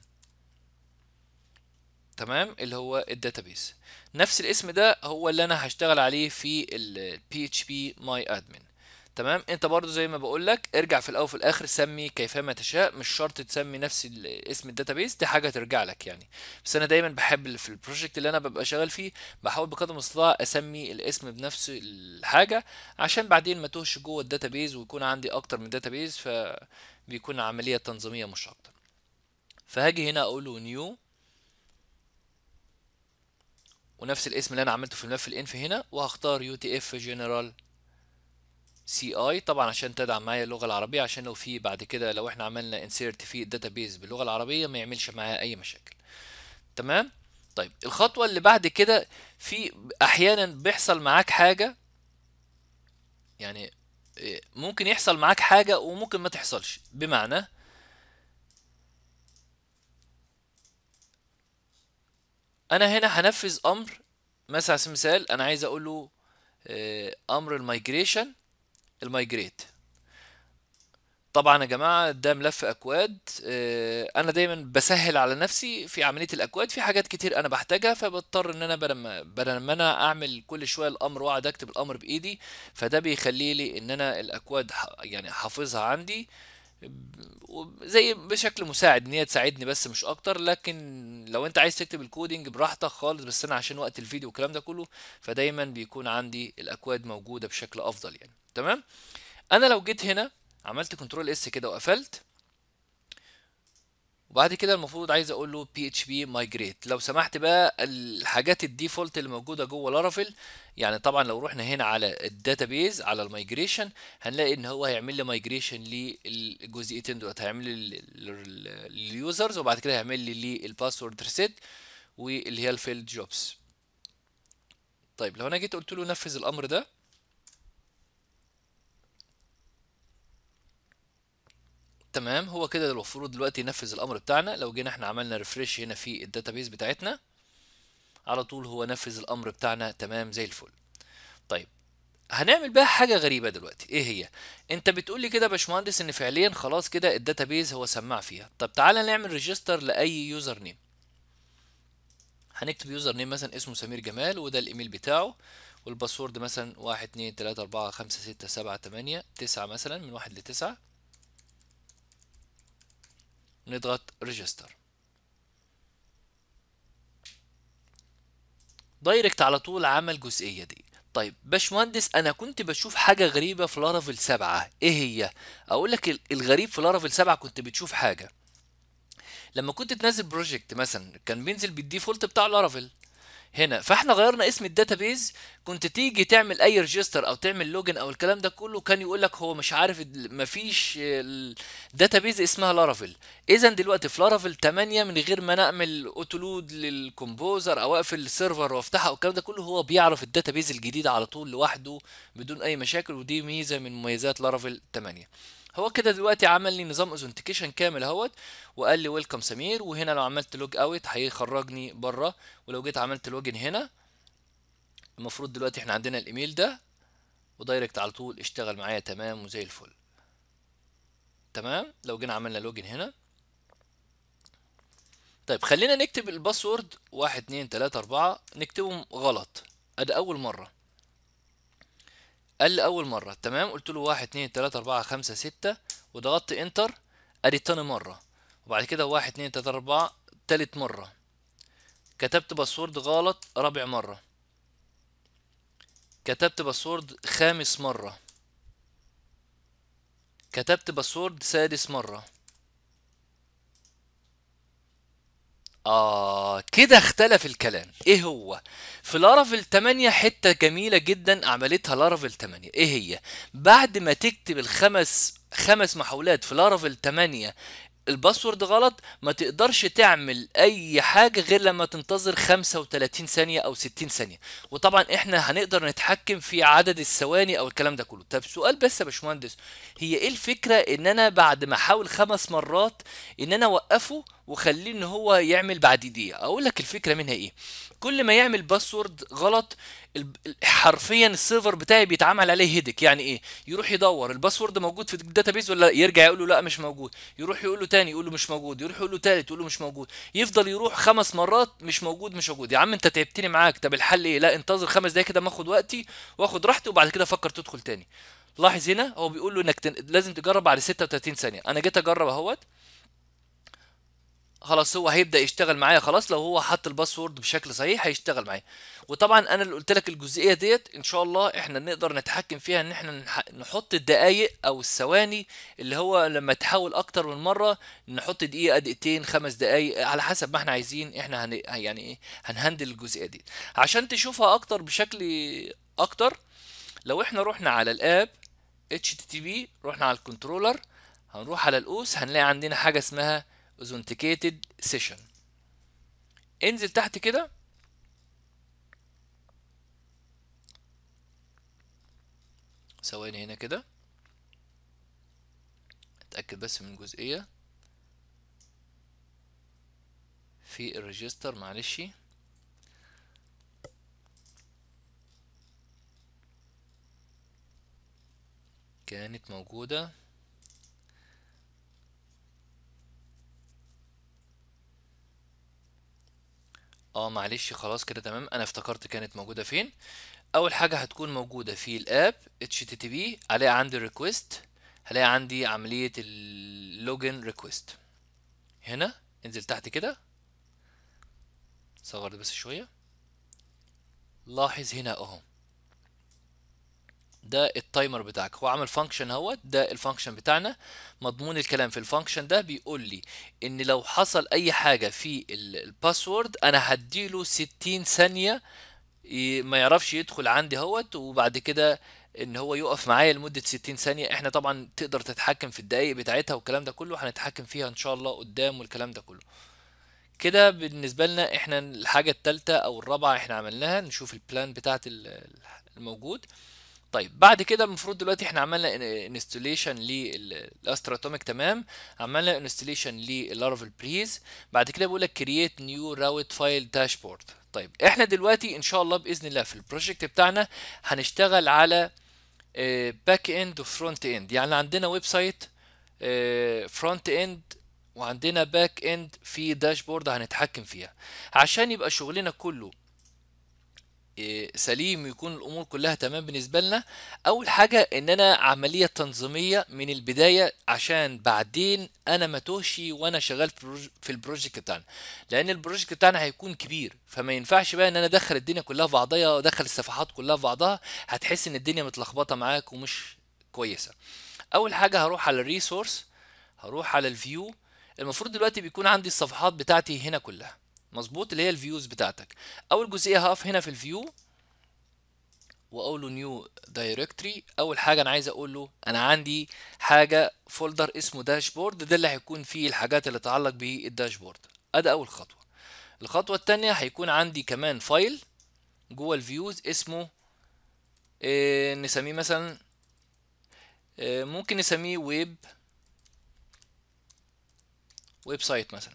تمام اللي هو الداتابيس نفس الاسم ده هو اللي انا هشتغل عليه في ال PHP my admin تمام انت برضو زي ما بقول لك ارجع في الاول وفي الاخر سمي كيفما تشاء مش شرط تسمي نفس ال- اسم الداتابيس دي حاجه ترجع لك يعني بس انا دايما بحب ال- في البروجكت اللي انا ببقى شغال فيه بحاول بقدر المستطاع اسمي الاسم بنفس الحاجه عشان بعدين ما توهش جوه الداتابيز ويكون عندي اكتر من داتابيز فبيكون عمليه تنظيميه مش اكتر فهاجي هنا اقول له نيو ونفس الاسم اللي انا عملته في الملف الانف هنا وهختار يو تي اف جنرال سي اي طبعا عشان تدعم معايا اللغه العربيه عشان لو في بعد كده لو احنا عملنا انسيرت في الداتابيز باللغه العربيه ما يعملش معايا اي مشاكل تمام طيب الخطوه اللي بعد كده في احيانا بيحصل معاك حاجه يعني إيه، ممكن يحصل معاك حاجه وممكن ما تحصلش بمعنى انا هنا هنفذ امر مثلا على سبيل المثال انا عايز اقول له آه، امر المايجريشن المايجريت طبعا يا جماعه ده ملف اكواد آه، انا دايما بسهل على نفسي في عمليه الاكواد في حاجات كتير انا بحتاجها فبضطر ان انا بدل ما بدل ما انا اعمل كل شويه الامر واقعد اكتب الامر بايدي فده بيخلي لي ان انا الاكواد ح- يعني حافظها عندي ب- زي بشكل مساعد ان هي تساعدني بس مش اكتر لكن لو انت عايز تكتب الكودينج براحتك خالص بس انا عشان وقت الفيديو والكلام ده كله فدايما بيكون عندي الاكواد موجوده بشكل افضل يعني تمام انا لو جيت هنا عملت كنترول اس كده وقفلت وبعد كده المفروض عايز اقول له بي اتش بي مايجريت لو سمحت بقى الحاجات الديفولت اللي موجوده جوه لارافيل يعني طبعا لو رحنا هنا على الداتابيز على المايجريشن هنلاقي ان هو هيعمل لي مايجريشن للجزئيتين دول هيعمل لي لليوزرز وبعد كده هيعمل لي الباسورد ريسيت واللي هي الفيلد جوبز طيب لو انا جيت قلت له نفذ الامر ده تمام هو كده المفروض دلوقتي ينفذ الامر بتاعنا لو جينا احنا عملنا ريفريش هنا في الداتابيز بتاعتنا على طول هو نفذ الامر بتاعنا تمام زي الفل طيب هنعمل بقى حاجه غريبه دلوقتي ايه هي انت بتقول لي كده يا باشمهندس ان فعليا خلاص كده الداتابيز هو سماع فيها طب تعالى نعمل ريجستر لاي يوزر نيم هنكتب يوزر نيم مثلا اسمه سمير جمال وده الايميل بتاعه والباسورد مثلا واحد اتنين تلاتة اربعة خمسة ستة سبعة تمانية تسعة مثلا من واحد لتسعة نضغط ريجستر دايركت على طول عمل جزئية دي طيب باشمهندس انا كنت بشوف حاجة غريبة في لارافيل سبعة ايه هي اقول لك ال- الغريب في لارافيل سبعة كنت بتشوف حاجة لما كنت تنزل بروجكت مثلا كان بينزل بالديفولت بتاع لارافيل هنا فاحنا غيرنا اسم الداتابيز كنت تيجي تعمل اي ريجستر او تعمل لوجن او الكلام ده كله كان يقول لك هو مش عارف ال- مفيش الداتابيز اسمها لارافيل اذا دلوقتي في لارافيل 8 من غير ما نعمل اوتولود للكومبوزر او اقفل السيرفر وافتحها والكلام ده كله هو بيعرف الداتابيز الجديده على طول لوحده بدون اي مشاكل ودي ميزه من مميزات لارافيل 8 هو كده دلوقتي عمل لي نظام اوثنتيكيشن كامل اهوت وقال لي ويلكم سمير وهنا لو عملت لوج اوت هيخرجني بره ولو جيت عملت لوجن هنا المفروض دلوقتي احنا عندنا الايميل ده ودايركت على طول اشتغل معايا تمام وزي الفل تمام لو جينا عملنا لوجن هنا طيب خلينا نكتب الباسورد واحد اتنين تلاتة اربعة نكتبهم غلط ادي اول مرة قال لي اول مرة تمام قلت له واحد اتنين تلاتة اربعة خمسة ستة وضغطت انتر ادي تاني مرة وبعد كده واحد اتنين تلاتة اربعة تالت مرة كتبت باسورد غلط رابع مرة كتبت باسورد خامس مرة كتبت باسورد سادس مرة آه كده اختلف الكلام ايه هو في لارافيل 8 حتة جميلة جدا عملتها لارافيل 8 ايه هي بعد ما تكتب الخمس خمس محاولات في لارافيل 8 الباسورد غلط ما تقدرش تعمل اي حاجة غير لما تنتظر 35 ثانية او 60 ثانية وطبعا احنا هنقدر نتحكم في عدد الثواني او الكلام ده كله طب سؤال بس يا باشمهندس هي ايه الفكرة ان انا بعد ما احاول خمس مرات ان انا اوقفه وخليه ان هو يعمل بعد دقيقة اقول لك الفكرة منها ايه كل ما يعمل باسورد غلط ال- ال- حرفيا السيرفر بتاعي بيتعمل عليه هيدك يعني ايه يروح يدور الباسورد موجود في الداتابيز ولا لا؟ يرجع يقول له لا مش موجود يروح يقول له تاني يقول له مش موجود يروح يقول له تالت يقول له مش موجود يفضل يروح خمس مرات مش موجود مش موجود يا عم انت تعبتني معاك طب الحل ايه لا انتظر خمس دقايق كده ما اخد وقتي واخد راحتي وبعد كده فكر تدخل تاني لاحظ هنا هو بيقول له انك تن... لازم تجرب بعد 36 ثانيه انا جيت اجرب اهوت خلاص هو هيبدأ يشتغل معايا خلاص لو هو حط الباسورد بشكل صحيح هيشتغل معايا وطبعا انا اللي قلت لك الجزئيه ديت ان شاء الله احنا نقدر نتحكم فيها ان احنا نح- نحط الدقايق او الثواني اللي هو لما تحاول اكتر من مره نحط دقيقه دقيقتين خمس دقايق على حسب ما احنا عايزين احنا هن... يعني ايه هنهندل الجزئيه دي عشان تشوفها اكتر بشكل اكتر لو احنا رحنا على الاب HTTP رحنا على الكنترولر هنروح على الاوس هنلاقي عندنا حاجه اسمها authenticated session انزل تحت كده ثواني هنا كده اتاكد بس من جزئيه في الريجستر معلش كانت موجوده اه معلش خلاص كده تمام انا افتكرت كانت موجوده فين اول حاجه هتكون موجوده في الاب http هلاقي عندي ريكوست هلاقي عندي عمليه اللوجن ريكوست هنا انزل تحت كده صغر ده بس شويه لاحظ هنا اهو ده التايمر بتاعك هو عمل فانكشن اهوت ده الفانكشن بتاعنا مضمون الكلام في الفانكشن ده بيقول لي ان لو حصل اي حاجه في ال- الباسورد انا هديله 60 ثانيه ي- ما يعرفش يدخل عندي اهوت وبعد كده ان هو يقف معايا لمده 60 ثانيه احنا طبعا تقدر تتحكم في الدقائق بتاعتها والكلام ده كله هنتحكم فيها ان شاء الله قدام والكلام ده كله كده بالنسبه لنا احنا الحاجه الثالثه او الرابعه احنا عملناها نشوف البلان بتاعت ال- الموجود طيب بعد كده المفروض دلوقتي احنا عملنا انستوليشن للاستراتوميك تمام عملنا انستوليشن للارفل بريز بعد كده بيقول لك كرييت نيو راوت فايل داشبورد طيب احنا دلوقتي ان شاء الله باذن الله في البروجكت بتاعنا هنشتغل على باك اند وفرونت اند يعني عندنا ويب سايت فرونت اند وعندنا باك اند في داشبورد هنتحكم فيها عشان يبقى شغلنا كله إيه، سليم ويكون الامور كلها تمام بالنسبه لنا اول حاجه ان انا عمليه تنظيميه من البدايه عشان بعدين انا ما توهشي وانا شغال في البروج- في البروجكت بتاعنا لان البروجكت بتاعنا هيكون كبير فما ينفعش بقى ان انا ادخل الدنيا كلها في بعضها وادخل الصفحات كلها في بعضها هتحس ان الدنيا متلخبطه معاك ومش كويسه اول حاجه هروح على الريسورس هروح على الفيو المفروض دلوقتي بيكون عندي الصفحات بتاعتي هنا كلها مظبوط اللي هي الفيوز بتاعتك اول جزئيه هقف هنا في الفيو واقول له نيو دايركتوري اول حاجه انا عايز اقول له انا عندي حاجه فولدر اسمه داشبورد ده اللي هيكون فيه الحاجات اللي تتعلق بالداشبورد ادي اول خطوه الخطوه الثانيه هيكون عندي كمان فايل جوه الفيوز اسمه إيه نسميه مثلا إيه ممكن نسميه ويب ويب سايت مثلا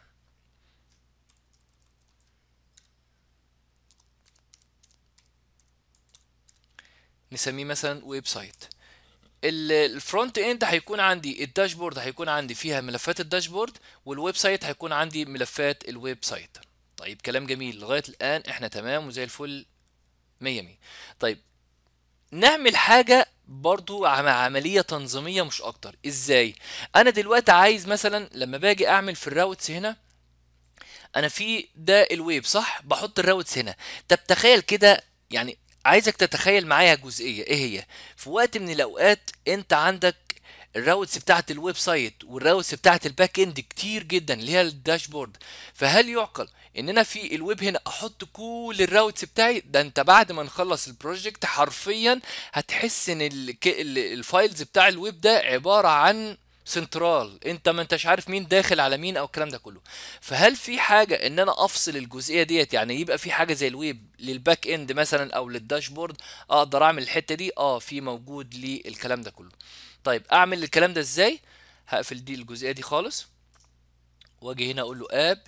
نسميه مثلا ويب سايت ال- الفرونت اند هيكون عندي الداشبورد هيكون عندي فيها ملفات الداشبورد والويب سايت هيكون عندي ملفات الويب سايت طيب كلام جميل لغايه الان احنا تمام وزي الفل مية مية طيب نعمل حاجه برضو عم- عملية تنظيمية مش اكتر ازاي انا دلوقتي عايز مثلا لما باجي اعمل في الراوتس هنا انا في ده الويب صح بحط الراوتس هنا طب تخيل كده يعني عايزك تتخيل معايا جزئية ايه هي في وقت من الاوقات انت عندك الراوتس بتاعت الويب سايت والراوتس بتاعت الباك اند كتير جدا اللي هي الداشبورد فهل يعقل ان انا في الويب هنا احط كل الراوتس بتاعي ده انت بعد ما نخلص البروجكت حرفيا هتحس ان ال- ك- ال- الفايلز بتاع الويب ده عبارة عن سنترال انت ما انتش عارف مين داخل على مين او الكلام ده كله فهل في حاجه ان انا افصل الجزئيه ديت يعني يبقى في حاجه زي الويب للباك اند مثلا او للداشبورد اقدر اعمل الحته دي اه في موجود للكلام ده كله طيب اعمل الكلام ده ازاي هقفل دي الجزئيه دي خالص واجي هنا اقول له اب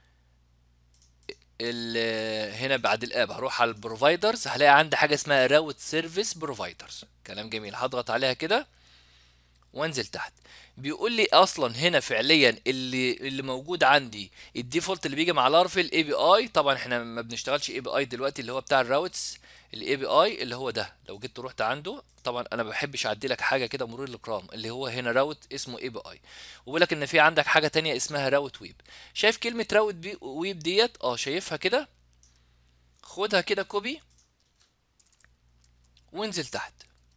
ال- هنا بعد الاب هروح على البروفايدرز هلاقي عندي حاجه اسمها راوت سيرفيس بروفايدرز كلام جميل هضغط عليها كده وانزل تحت بيقول لي اصلا هنا فعليا اللي اللي موجود عندي الديفولت اللي بيجي مع لارفل اي بي اي طبعا احنا ما بنشتغلش اي بي اي دلوقتي اللي هو بتاع الراوتس الاي بي اي اللي هو ده لو جيت رحت عنده طبعا انا ما بحبش اعدي لك حاجه كده مرور الكرام اللي هو هنا راوت اسمه اي بي اي وبيقول لك ان في عندك حاجه تانية اسمها راوت ويب شايف كلمه راوت بي ويب ديت اه شايفها كده خدها كده كوبي وانزل تحت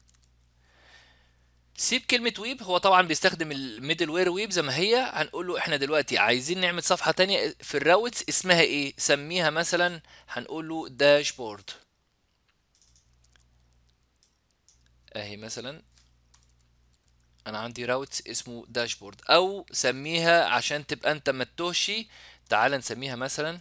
سيب كلمة ويب هو طبعا بيستخدم الميدل وير ويب زي ما هي هنقول له احنا دلوقتي عايزين نعمل صفحة تانية في الراوتس اسمها ايه سميها مثلا هنقول له داشبورد اهي مثلا انا عندي راوتس اسمه داشبورد او سميها عشان تبقى انت ما تتوهش تعال نسميها مثلا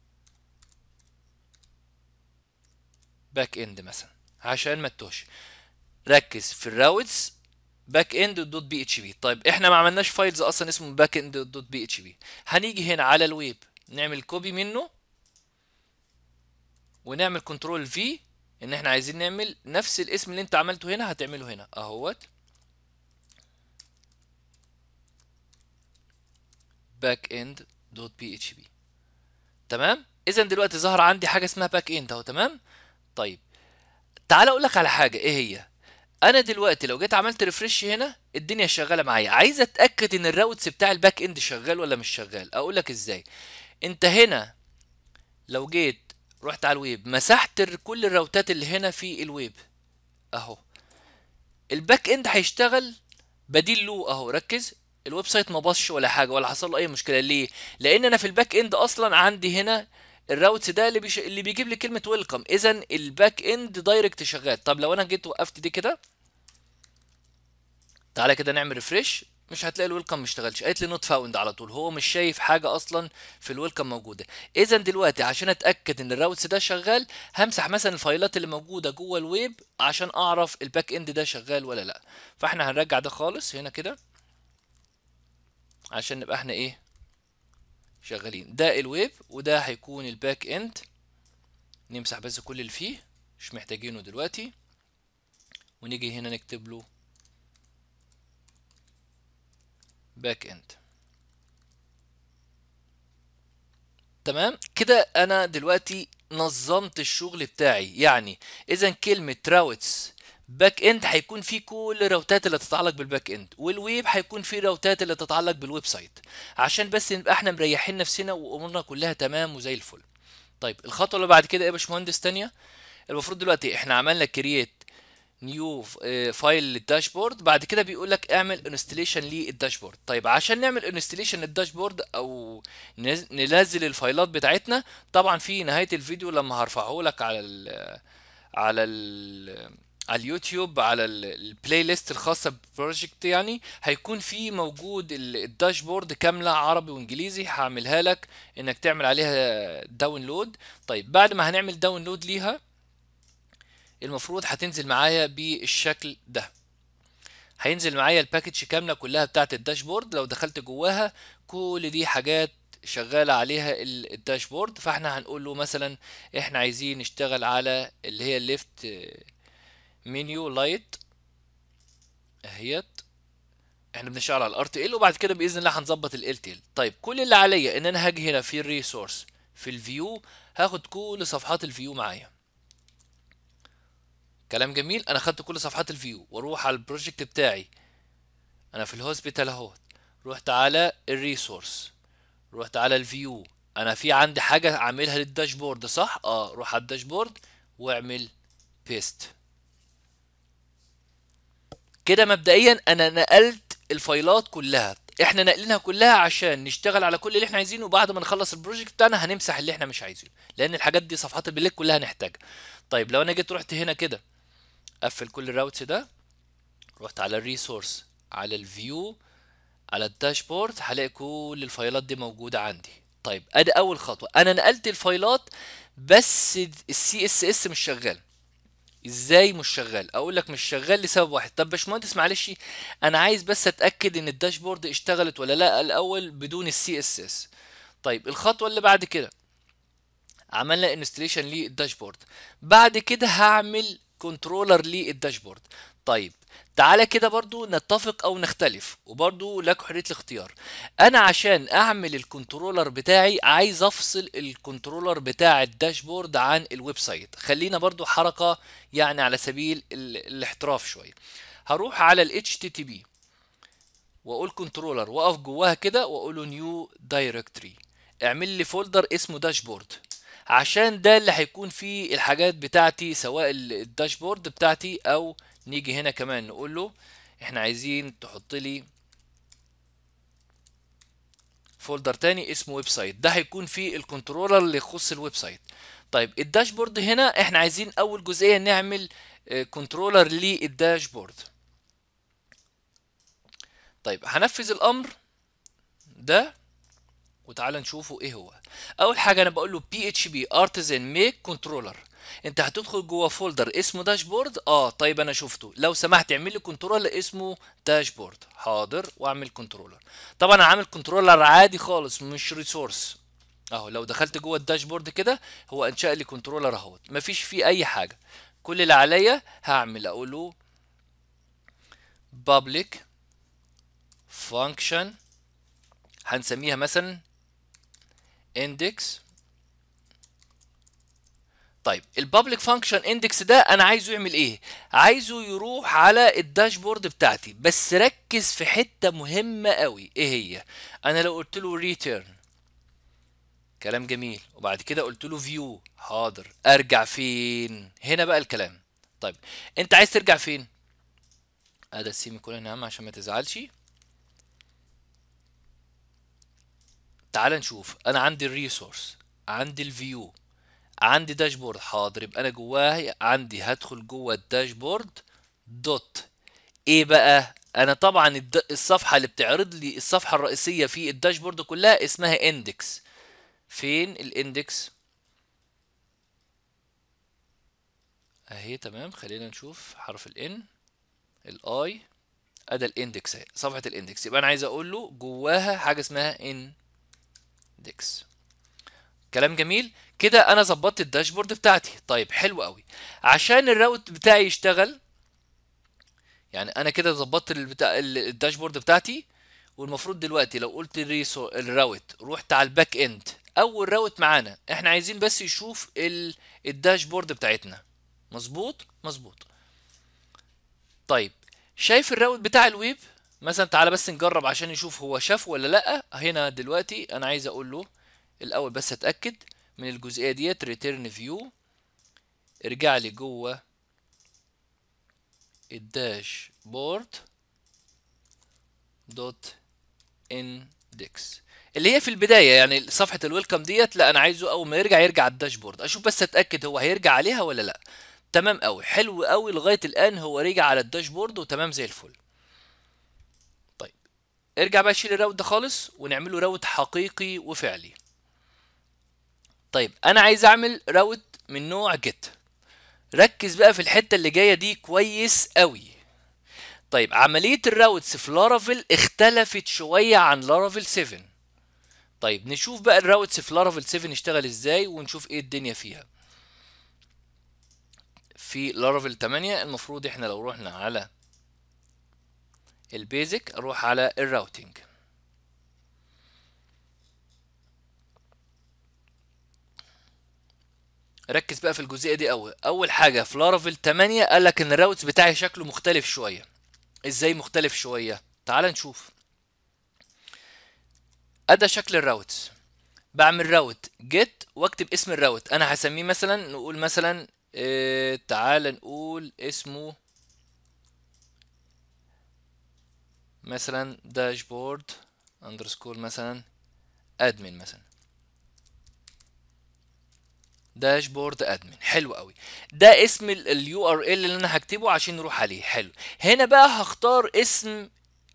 باك اند مثلا عشان ما تتوهش ركز في الراوتس باك اند دوت بي اتش بي طيب احنا ما عملناش فايلز اصلا اسمه باك اند دوت بي اتش بي هنيجي هنا على الويب نعمل كوبي منه ونعمل كنترول في ان احنا عايزين نعمل نفس الاسم اللي انت عملته هنا هتعمله هنا اهوت باك اند دوت بي اتش بي تمام اذا دلوقتي ظهر عندي حاجه اسمها باك اند اهو تمام طيب تعال اقول لك على حاجه ايه هي انا دلوقتي لو جيت عملت ريفرش هنا الدنيا شغاله معايا عايز اتاكد ان الراوتس بتاع الباك اند شغال ولا مش شغال اقول لك ازاي انت هنا لو جيت رحت على الويب مسحت ال- كل الراوتات اللي هنا في الويب اهو الباك اند هيشتغل بديل له اهو ركز الويب سايت ما باصش ولا حاجه ولا حصل له اي مشكله ليه لان انا في الباك اند اصلا عندي هنا الراوتس ده اللي بيش... اللي بيجيب لي كلمه ويلكم اذا الباك اند دايركت شغال طب لو انا جيت وقفت دي كده تعالى كده نعمل ريفرش مش هتلاقي الويلكم ما اشتغلش قالت لي نوت فاوند على طول هو مش شايف حاجه اصلا في الويلكم موجوده اذا دلوقتي عشان اتاكد ان الراوتس ده شغال همسح مثلا الفايلات اللي موجوده جوه الويب عشان اعرف الباك اند ده شغال ولا لا فاحنا هنرجع ده خالص هنا كده عشان نبقى احنا ايه شغالين ده الويب وده هيكون الباك اند نمسح بس كل اللي فيه مش محتاجينه دلوقتي ونيجي هنا نكتب له باك اند تمام كده انا دلوقتي نظمت الشغل بتاعي يعني اذا كلمه راوتس باك اند هيكون فيه كل الراوتات اللي تتعلق بالباك اند والويب هيكون فيه الراوتات اللي تتعلق بالويب سايت عشان بس نبقى احنا مريحين نفسنا وامورنا كلها تمام وزي الفل طيب الخطوه اللي بعد كده ايه يا باشمهندس تانية المفروض دلوقتي احنا عملنا كرييت نيو فايل للداشبورد بعد كده بيقول لك اعمل انستليشن للداشبورد طيب عشان نعمل انستليشن للداشبورد او نز- ننزل الفايلات بتاعتنا طبعا في نهايه الفيديو لما هرفعه لك على ال على ال على اليوتيوب على ال- البلاي ليست الخاصه بالبروجكت يعني هيكون في موجود ال- الداشبورد كامله عربي وانجليزي هعملها لك انك تعمل عليها داونلود طيب بعد ما هنعمل داونلود ليها المفروض هتنزل معايا بالشكل ده هينزل معايا الباكج كامله كلها بتاعت الداشبورد لو دخلت جواها كل دي حاجات شغاله عليها ال- الداشبورد فاحنا هنقول له مثلا احنا عايزين نشتغل على اللي هي الليفت منيو لايت اهيت احنا بنشتغل على الار تي ال وبعد كده باذن الله هنظبط ال تي ال طيب كل اللي عليا ان انا هاجي هنا في الريسورس في الفيو هاخد كل صفحات الفيو معايا كلام جميل انا خدت كل صفحات الفيو واروح على البروجكت بتاعي انا في الهوسبيتال اهو رحت على الريسورس رحت على الفيو انا في عندي حاجه اعملها للداشبورد صح اه روح على الداشبورد واعمل بيست كده مبدئيا انا نقلت الفايلات كلها احنا نقلناها كلها عشان نشتغل على كل اللي احنا عايزينه وبعد ما نخلص البروجكت بتاعنا هنمسح اللي احنا مش عايزينه لان الحاجات دي صفحات البليك كلها هنحتاجها طيب لو انا جيت رحت هنا كده قفل كل الراوتس ده رحت على الريسورس على الفيو على الداشبورد هلاقي كل الفايلات دي موجودة عندي طيب ادي اول خطوة انا نقلت الفايلات بس السي اس اس مش شغال ازاي مش شغال اقول لك مش شغال لسبب واحد طب باشمهندس معلش انا عايز بس اتاكد ان الداشبورد اشتغلت ولا لا الاول بدون السي اس اس طيب الخطوه اللي بعد كده عملنا انستليشن للداشبورد بعد كده هعمل كنترولر للداشبورد طيب تعالى كده برضو نتفق او نختلف وبرضو لك حريه الاختيار انا عشان اعمل الكنترولر بتاعي عايز افصل الكنترولر بتاع الداشبورد عن الويب سايت خلينا برضو حركه يعني على سبيل ال- الاحتراف شويه هروح على ال HTTP واقول كنترولر واقف جواها كده واقول له نيو دايركتوري اعمل لي فولدر اسمه داشبورد عشان ده اللي هيكون فيه الحاجات بتاعتي سواء ال- الداشبورد بتاعتي او نيجي هنا كمان نقول له احنا عايزين تحط لي فولدر تاني اسمه ويب سايت ده هيكون فيه الكنترولر اللي يخص الويب سايت طيب الداشبورد هنا احنا عايزين اول جزئيه نعمل كنترولر للداشبورد طيب هنفذ الامر ده وتعالى نشوفه ايه هو اول حاجه انا بقول له بي اتش بي ارتزن ميك كنترولر انت هتدخل جوه فولدر اسمه داشبورد اه طيب انا شفته لو سمحت اعمل لي كنترولر اسمه داشبورد حاضر واعمل كنترولر طبعا انا عامل كنترولر عادي خالص مش ريسورس اهو لو دخلت جوه الداشبورد كده هو انشأ لي كنترولر اهوت مفيش فيه اي حاجه كل اللي عليا هعمل اقول له public function هنسميها مثلا index طيب البابليك فانكشن اندكس ده انا عايزه يعمل ايه عايزه يروح على الداشبورد بتاعتي بس ركز في حته مهمه قوي ايه هي انا لو قلت له ريتيرن كلام جميل وبعد كده قلت له فيو حاضر ارجع فين هنا بقى الكلام طيب انت عايز ترجع فين ادي السيمي كولون يا عم عشان ما تزعلش تعال نشوف انا عندي الريسورس عندي الفيو عندي داشبورد حاضر يبقى انا جواه عندي هدخل جوه الداشبورد دوت ايه بقى انا طبعا الد- الصفحه اللي بتعرض لي الصفحه الرئيسيه في الداشبورد كلها اسمها اندكس فين الاندكس اهي تمام خلينا نشوف حرف الان الاي ادي الاندكس اهي صفحه الاندكس يبقى انا عايز اقول له جواها حاجه اسمها اندكس كلام جميل كده انا ظبطت الداشبورد بتاعتي طيب حلو قوي عشان الراوت بتاعي يشتغل يعني انا كده ظبطت البتاع ال- الداشبورد بتاعتي والمفروض دلوقتي لو قلت الريسو الراوت رحت على الباك اند اول راوت معانا احنا عايزين بس يشوف ال... الداشبورد بتاعتنا مظبوط مظبوط طيب شايف الراوت بتاع الويب مثلا تعالى بس نجرب عشان نشوف هو شاف ولا لا هنا دلوقتي انا عايز اقول له الاول بس اتاكد من الجزئيه ديت ريتيرن فيو ارجع لي جوه الداش بورد دوت اندكس اللي هي في البدايه يعني صفحه الويلكم ديت لا انا عايزه اول ما يرجع يرجع على الداشبورد اشوف بس اتاكد هو هيرجع عليها ولا لا تمام قوي حلو قوي لغايه الان هو رجع على الداشبورد وتمام زي الفل طيب ارجع بقى شيل الراوت ده خالص ونعمله راوت حقيقي وفعلي طيب انا عايز اعمل راوت من نوع جيت ركز بقى في الحته اللي جايه دي كويس قوي طيب عمليه الراوتس في لارافيل اختلفت شويه عن لارافيل 7 طيب نشوف بقى الراوتس في لارافيل 7 اشتغل ازاي ونشوف ايه الدنيا فيها في لارافيل 8 المفروض احنا لو رحنا على البيزك اروح على الراوتينج ركز بقى في الجزئيه دي قوي اول حاجه في لارافيل 8 قال لك ان الراوت بتاعي شكله مختلف شويه ازاي مختلف شويه تعال نشوف ادى شكل الراوت بعمل راوت جيت واكتب اسم الراوت انا هسميه مثلا نقول مثلا اه تعال نقول اسمه مثلا داشبورد اندرسكور مثلا ادمن مثلا داشبورد ادمن حلو قوي ده اسم اليو ار ال اللي انا هكتبه عشان نروح عليه حلو هنا بقى هختار اسم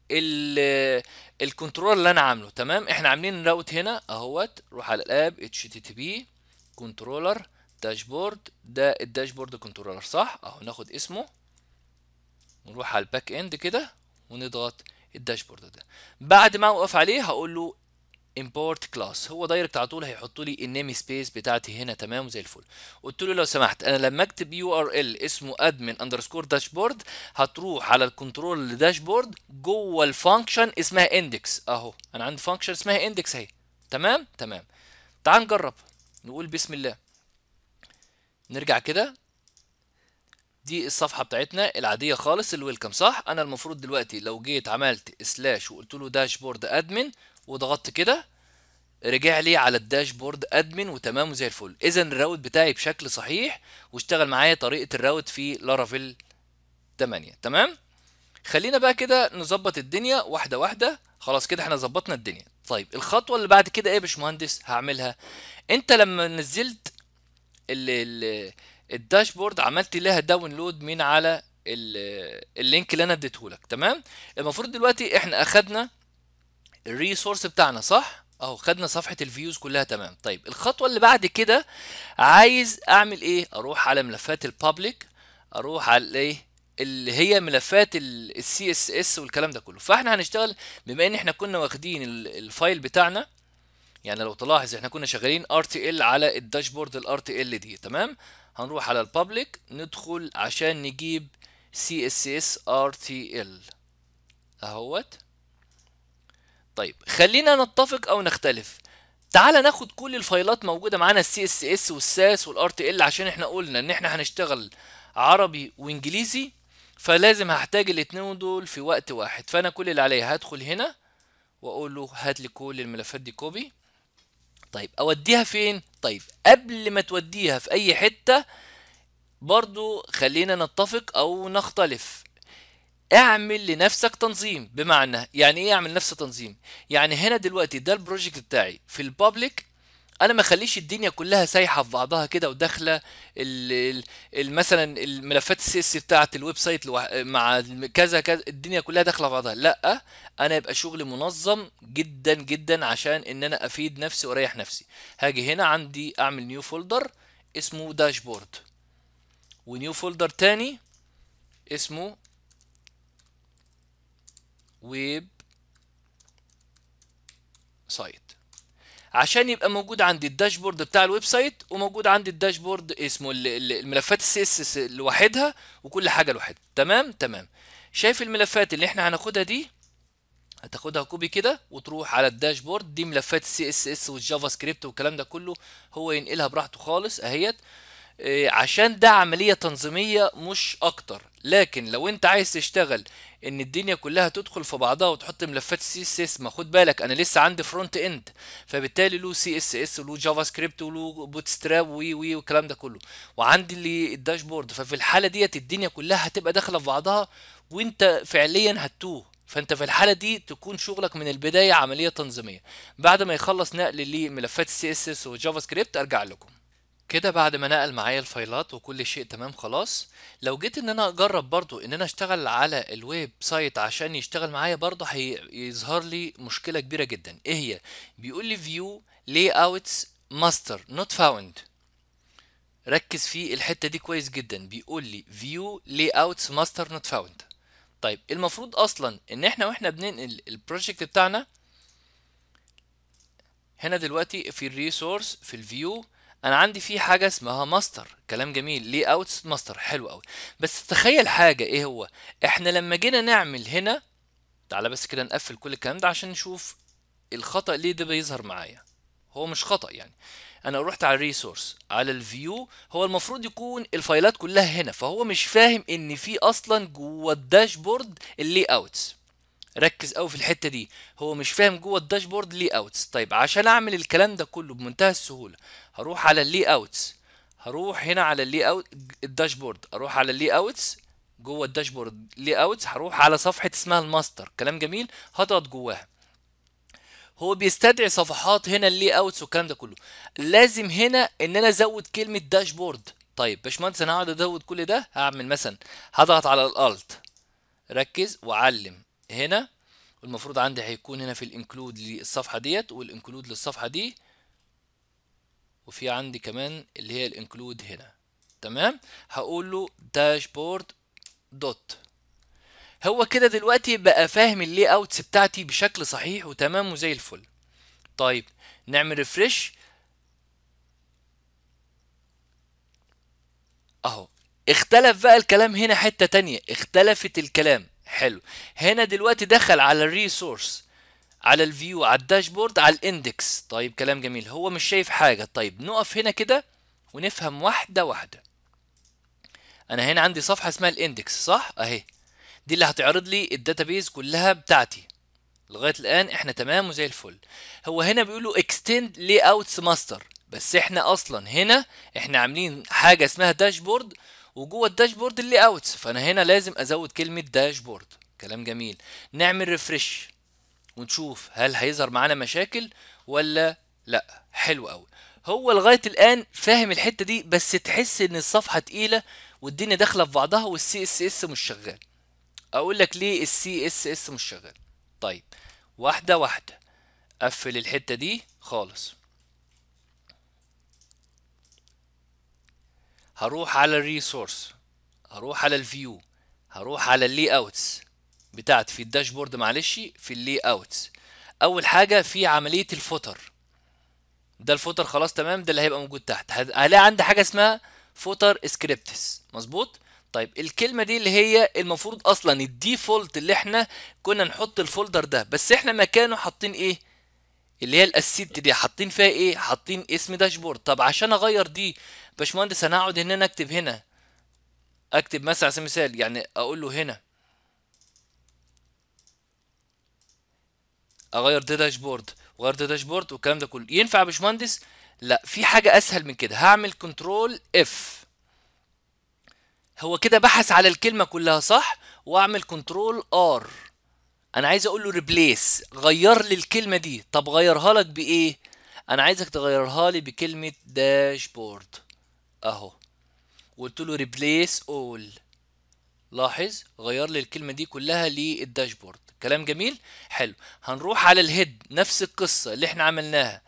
ال الكنترول اللي انا عامله تمام احنا عاملين راوت هنا اهوت روح على الاب اتش تي تي بي كنترولر داشبورد ده الداشبورد كنترولر صح اهو ناخد اسمه ونروح على الباك اند كده ونضغط الداشبورد ده بعد ما اوقف عليه هقول له import class هو دايركت على طول هيحط لي النيم سبيس بتاعتي هنا تمام زي الفل قلت له لو سمحت انا لما اكتب يو ار ال اسمه admin اندرسكور داشبورد هتروح على الكنترول داشبورد جوه الفانكشن اسمها اندكس اهو انا عندي فانكشن اسمها اندكس اهي تمام تمام تعال نجرب نقول بسم الله نرجع كده دي الصفحه بتاعتنا العاديه خالص الويلكم صح انا المفروض دلوقتي لو جيت عملت سلاش وقلت له داشبورد ادمن وضغطت كده رجع لي على الداشبورد ادمن وتمام زي الفل اذا الراوت بتاعي بشكل صحيح واشتغل معايا طريقه الراوت في لارافيل 8 تمام خلينا بقى كده نظبط الدنيا واحده واحده خلاص كده احنا ظبطنا الدنيا طيب الخطوه اللي بعد كده ايه يا باشمهندس هعملها انت لما نزلت ال ال الداشبورد عملت لها داونلود من على اللينك اللي انا اديته لك تمام المفروض دلوقتي احنا اخدنا الريسورس بتاعنا صح اهو خدنا صفحه الفيوز كلها تمام طيب الخطوه اللي بعد كده عايز اعمل ايه اروح على ملفات البابليك اروح على ايه اللي هي ملفات السي اس اس والكلام ده كله فاحنا هنشتغل بما ان احنا كنا واخدين الفايل بتاعنا يعني لو تلاحظ احنا كنا شغالين ار تي ال على الداشبورد الار تي ال دي تمام هنروح على البابليك ندخل عشان نجيب سي اس اس ار تي ال اهوت طيب خلينا نتفق او نختلف تعال ناخد كل الفايلات موجوده معانا السي اس اس والساس والار تي ال عشان احنا قلنا ان احنا هنشتغل عربي وانجليزي فلازم هحتاج الاتنين دول في وقت واحد فانا كل اللي عليا هدخل هنا واقول له هات لي كل الملفات دي كوبي طيب اوديها فين طيب قبل ما توديها في اي حته برضو خلينا نتفق او نختلف اعمل لنفسك تنظيم بمعنى يعني ايه اعمل نفس تنظيم يعني هنا دلوقتي ده البروجكت بتاعي في البابليك انا ما اخليش الدنيا كلها سايحه في بعضها كده وداخله ال- ال- مثلا الملفات السي اس بتاعه الويب سايت لوح- مع كذا كذا الدنيا كلها داخله في بعضها لا انا يبقى شغلي منظم جدا جدا عشان ان انا افيد نفسي واريح نفسي هاجي هنا عندي اعمل نيو فولدر اسمه داشبورد ونيو فولدر تاني اسمه ويب سايت عشان يبقى موجود عندي الداشبورد بتاع الويب سايت وموجود عندي الداشبورد اسمه ال- ال- الملفات السي اس اس لوحدها وكل حاجه لوحدها تمام تمام شايف الملفات اللي احنا هناخدها دي هتاخدها كوبي كده وتروح على الداشبورد دي ملفات السي اس اس والجافا سكريبت والكلام ده كله هو ينقلها براحته خالص اهيت إيه، عشان ده عملية تنظيمية مش أكتر لكن لو أنت عايز تشتغل إن الدنيا كلها تدخل في بعضها وتحط ملفات سي اس اس ما خد بالك أنا لسه عندي فرونت إند فبالتالي له سي اس اس وله جافا سكريبت وله بوت ستراب وي وي والكلام ده كله وعندي اللي الداشبورد ففي الحالة ديت الدنيا كلها هتبقى داخلة في بعضها وأنت فعليا هتوه فانت في الحاله دي تكون شغلك من البدايه عمليه تنظيميه بعد ما يخلص نقل لملفات السي اس اس وجافا سكريبت ارجع لكم كده بعد ما نقل معايا الفايلات وكل شيء تمام خلاص لو جيت ان انا اجرب برضو ان انا اشتغل على الويب سايت عشان يشتغل معايا برضو هيظهر لي مشكلة كبيرة جدا ايه هي بيقول لي view layouts master not found ركز في الحتة دي كويس جدا بيقول لي view layouts master not found طيب المفروض اصلا ان احنا واحنا بننقل البروجكت بتاعنا هنا دلوقتي في الريسورس في الفيو انا عندي في حاجه اسمها ماستر كلام جميل لي اوتس ماستر حلو قوي بس تخيل حاجه ايه هو احنا لما جينا نعمل هنا تعالى بس كده نقفل كل الكلام ده عشان نشوف الخطأ ليه ده بيظهر معايا هو مش خطأ يعني انا رحت على الريسورس على الفيو هو المفروض يكون الفايلات كلها هنا فهو مش فاهم ان في اصلا جوه الداشبورد اللي اوتس ركز قوي في الحته دي هو مش فاهم جوه الداشبورد لي اوتس طيب عشان اعمل الكلام ده كله بمنتهى السهوله هروح على اللي اوتس هروح هنا على اللي اوت الداشبورد اروح على اللي اوتس جوه الداشبورد لي اوتس هروح على صفحه اسمها الماستر كلام جميل هضغط جواها هو بيستدعي صفحات هنا اللي اوتس والكلام ده كله لازم هنا ان انا ازود كلمه داشبورد طيب باشمهندس انا هقعد ازود كل ده هعمل مثلا هضغط على الالت ركز وعلم هنا المفروض عندي هيكون هنا في الانكلود للصفحه ديت والانكلود للصفحه دي وفي عندي كمان اللي هي الانكلود هنا تمام هقول له داشبورد دوت هو كده دلوقتي بقى فاهم اللي اوتس بتاعتي بشكل صحيح وتمام وزي الفل طيب نعمل ريفرش اهو اختلف بقى الكلام هنا حتة تانية اختلفت الكلام حلو هنا دلوقتي دخل على الريسورس على الفيو على الداشبورد على الاندكس طيب كلام جميل هو مش شايف حاجة طيب نقف هنا كده ونفهم واحدة واحدة انا هنا عندي صفحة اسمها الاندكس صح اهي دي اللي هتعرض لي الداتابيز كلها بتاعتي لغايه الان احنا تمام وزي الفل هو هنا بيقولوا extend layouts master بس احنا اصلا هنا احنا عاملين حاجه اسمها داشبورد وجوه الداشبورد اللي اوتس فانا هنا لازم ازود كلمه داشبورد كلام جميل نعمل ريفرش ونشوف هل هيظهر معانا مشاكل ولا لا حلو قوي هو لغايه الان فاهم الحته دي بس تحس ان الصفحه تقيله والدنيا داخله في بعضها والسي اس اس مش شغال اقول لك ليه السي اس اس مش شغال طيب واحده واحده قفل الحته دي خالص هروح على الريسورس هروح على الفيو هروح على اللي اوتس بتاعت في الداشبورد معلش في اللي اوتس اول حاجه في عمليه الفوتر ده الفوتر خلاص تمام ده اللي هيبقى موجود تحت هلاقي عندي حاجه اسمها فوتر سكريبتس مظبوط طيب الكلمه دي اللي هي المفروض اصلا الديفولت اللي احنا كنا نحط الفولدر ده بس احنا مكانه حاطين ايه اللي هي الاسيت دي حاطين فيها ايه حاطين اسم داشبورد طب عشان اغير دي باشمهندس انا هقعد هنا اكتب هنا اكتب مثلا على سبيل المثال يعني اقول له هنا اغير ده داشبورد واغير ده داشبورد والكلام ده كله ينفع يا باشمهندس لا في حاجه اسهل من كده هعمل كنترول اف هو كده بحث على الكلمه كلها صح واعمل كنترول ار انا عايز اقول له ريبليس غير لي الكلمه دي طب غيرها لك بايه انا عايزك تغيرها لي بكلمه داشبورد اهو قلت له ريبليس اول لاحظ غير لي الكلمه دي كلها للداشبورد كلام جميل حلو هنروح على الهيد نفس القصه اللي احنا عملناها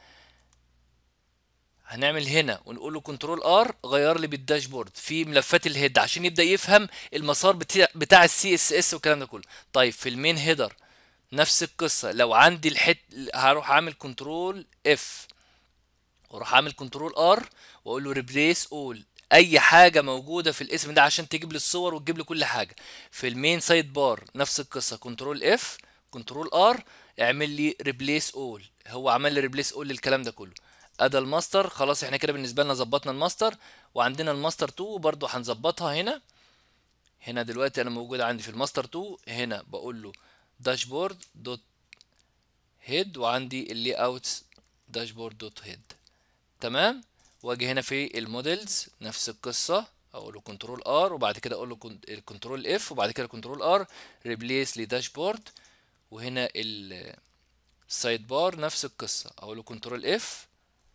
هنعمل هنا ونقول له كنترول ار غير لي بالداشبورد في ملفات الهيد عشان يبدا يفهم المسار بتاع بتاع السي اس اس والكلام ده كله طيب في المين هيدر نفس القصه لو عندي الحت هروح اعمل كنترول اف واروح اعمل كنترول ار واقول له ريبليس اول اي حاجه موجوده في الاسم ده عشان تجيب لي الصور وتجيب لي كل حاجه في المين سايد بار نفس القصه كنترول اف كنترول ار اعمل لي ريبليس اول هو عمل لي ريبليس اول للكلام ده كله ادى الماستر خلاص احنا كده بالنسبه لنا ظبطنا الماستر وعندنا الماستر 2 برضو هنظبطها هنا هنا دلوقتي انا موجود عندي في الماستر 2 هنا بقول له داشبورد دوت هيد وعندي اللي اوتس داشبورد دوت هيد تمام واجي هنا في المودلز نفس القصه اقول له كنترول ار وبعد كده اقول له كنترول اف وبعد كده كنترول ار ريبليس لداشبورد وهنا السايد بار نفس القصه اقول له كنترول اف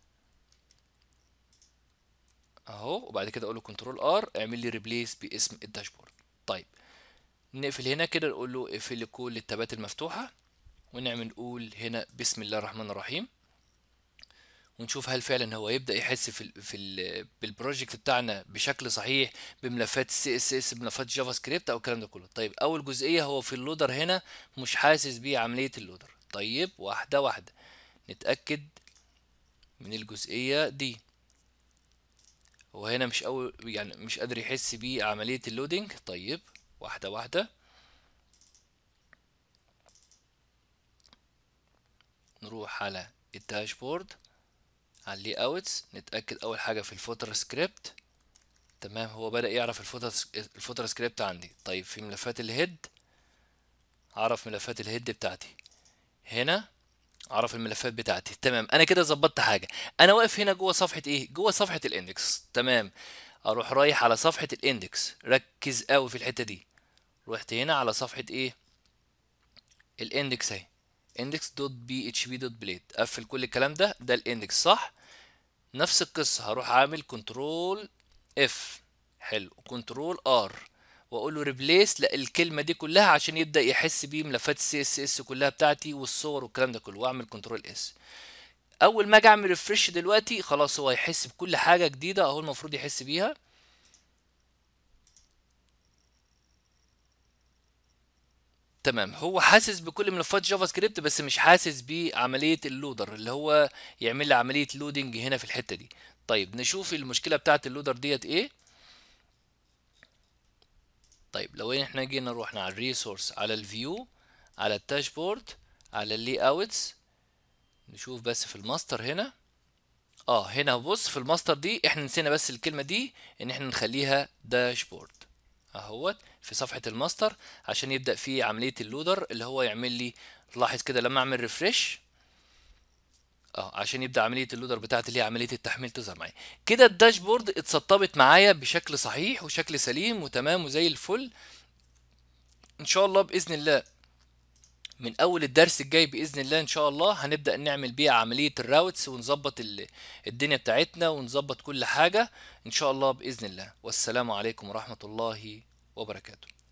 اهو وبعد كده اقول له كنترول ار اعمل لي ريبليس باسم الداشبورد طيب نقفل هنا كده نقول له اقفل لي كل التابات المفتوحه ونعمل نقول هنا بسم الله الرحمن الرحيم ونشوف هل فعلا هو يبدا يحس في ال في ال بالبروجكت بتاعنا بشكل صحيح بملفات سي اس اس بملفات جافا سكريبت او الكلام ده كله طيب اول جزئيه هو في اللودر هنا مش حاسس بعمليه اللودر طيب واحده واحده نتاكد من الجزئيه دي هو هنا مش أول يعني مش قادر يحس بعملية اللودينج طيب واحدة واحدة نروح على الداشبورد على اللي اوتس نتاكد اول حاجه في الفوتر سكريبت تمام هو بدا يعرف الفوتر الفوتر سكريبت عندي طيب في ملفات الهيد عرف ملفات الهيد بتاعتي هنا اعرف الملفات بتاعتي تمام انا كده ظبطت حاجه انا واقف هنا جوه صفحه ايه جوه صفحه الاندكس تمام اروح رايح على صفحه الاندكس ركز قوي في الحته دي رحت هنا على صفحه ايه الاندكس اهي index دوت بي اتش بي دوت بليد قفل كل الكلام ده ده الاندكس صح نفس القصه هروح اعمل كنترول اف حلو كنترول ار واقول له ريبليس الكلمه دي كلها عشان يبدا يحس بيه ملفات السي اس اس كلها بتاعتي والصور والكلام ده كله واعمل كنترول اس اول ما اجي اعمل ريفرش دلوقتي خلاص هو هيحس بكل حاجه جديده اهو المفروض يحس بيها تمام هو حاسس بكل ملفات جافا سكريبت بس مش حاسس بعمليه اللودر اللي هو يعمل لي عمليه لودنج هنا في الحته دي طيب نشوف المشكله بتاعت اللودر ديت ايه طيب لو احنا جينا رحنا على الريسورس على الفيو على الداشبورد على اللي اوتس نشوف بس في الماستر هنا اه هنا بص في الماستر دي احنا نسينا بس الكلمه دي ان احنا نخليها داشبورد اهوت في صفحه الماستر عشان يبدا فيه عمليه اللودر اللي هو يعمل لي لاحظ كده لما اعمل ريفرش اه عشان يبدا عمليه اللودر بتاعتي اللي هي عمليه التحميل تظهر معايا كده الداشبورد اتسطبت معايا بشكل صحيح وشكل سليم وتمام وزي الفل ان شاء الله باذن الله من اول الدرس الجاي باذن الله ان شاء الله هنبدا نعمل بيها عمليه الراوتس ونظبط الدنيا بتاعتنا ونظبط كل حاجه ان شاء الله باذن الله والسلام عليكم ورحمه الله وبركاته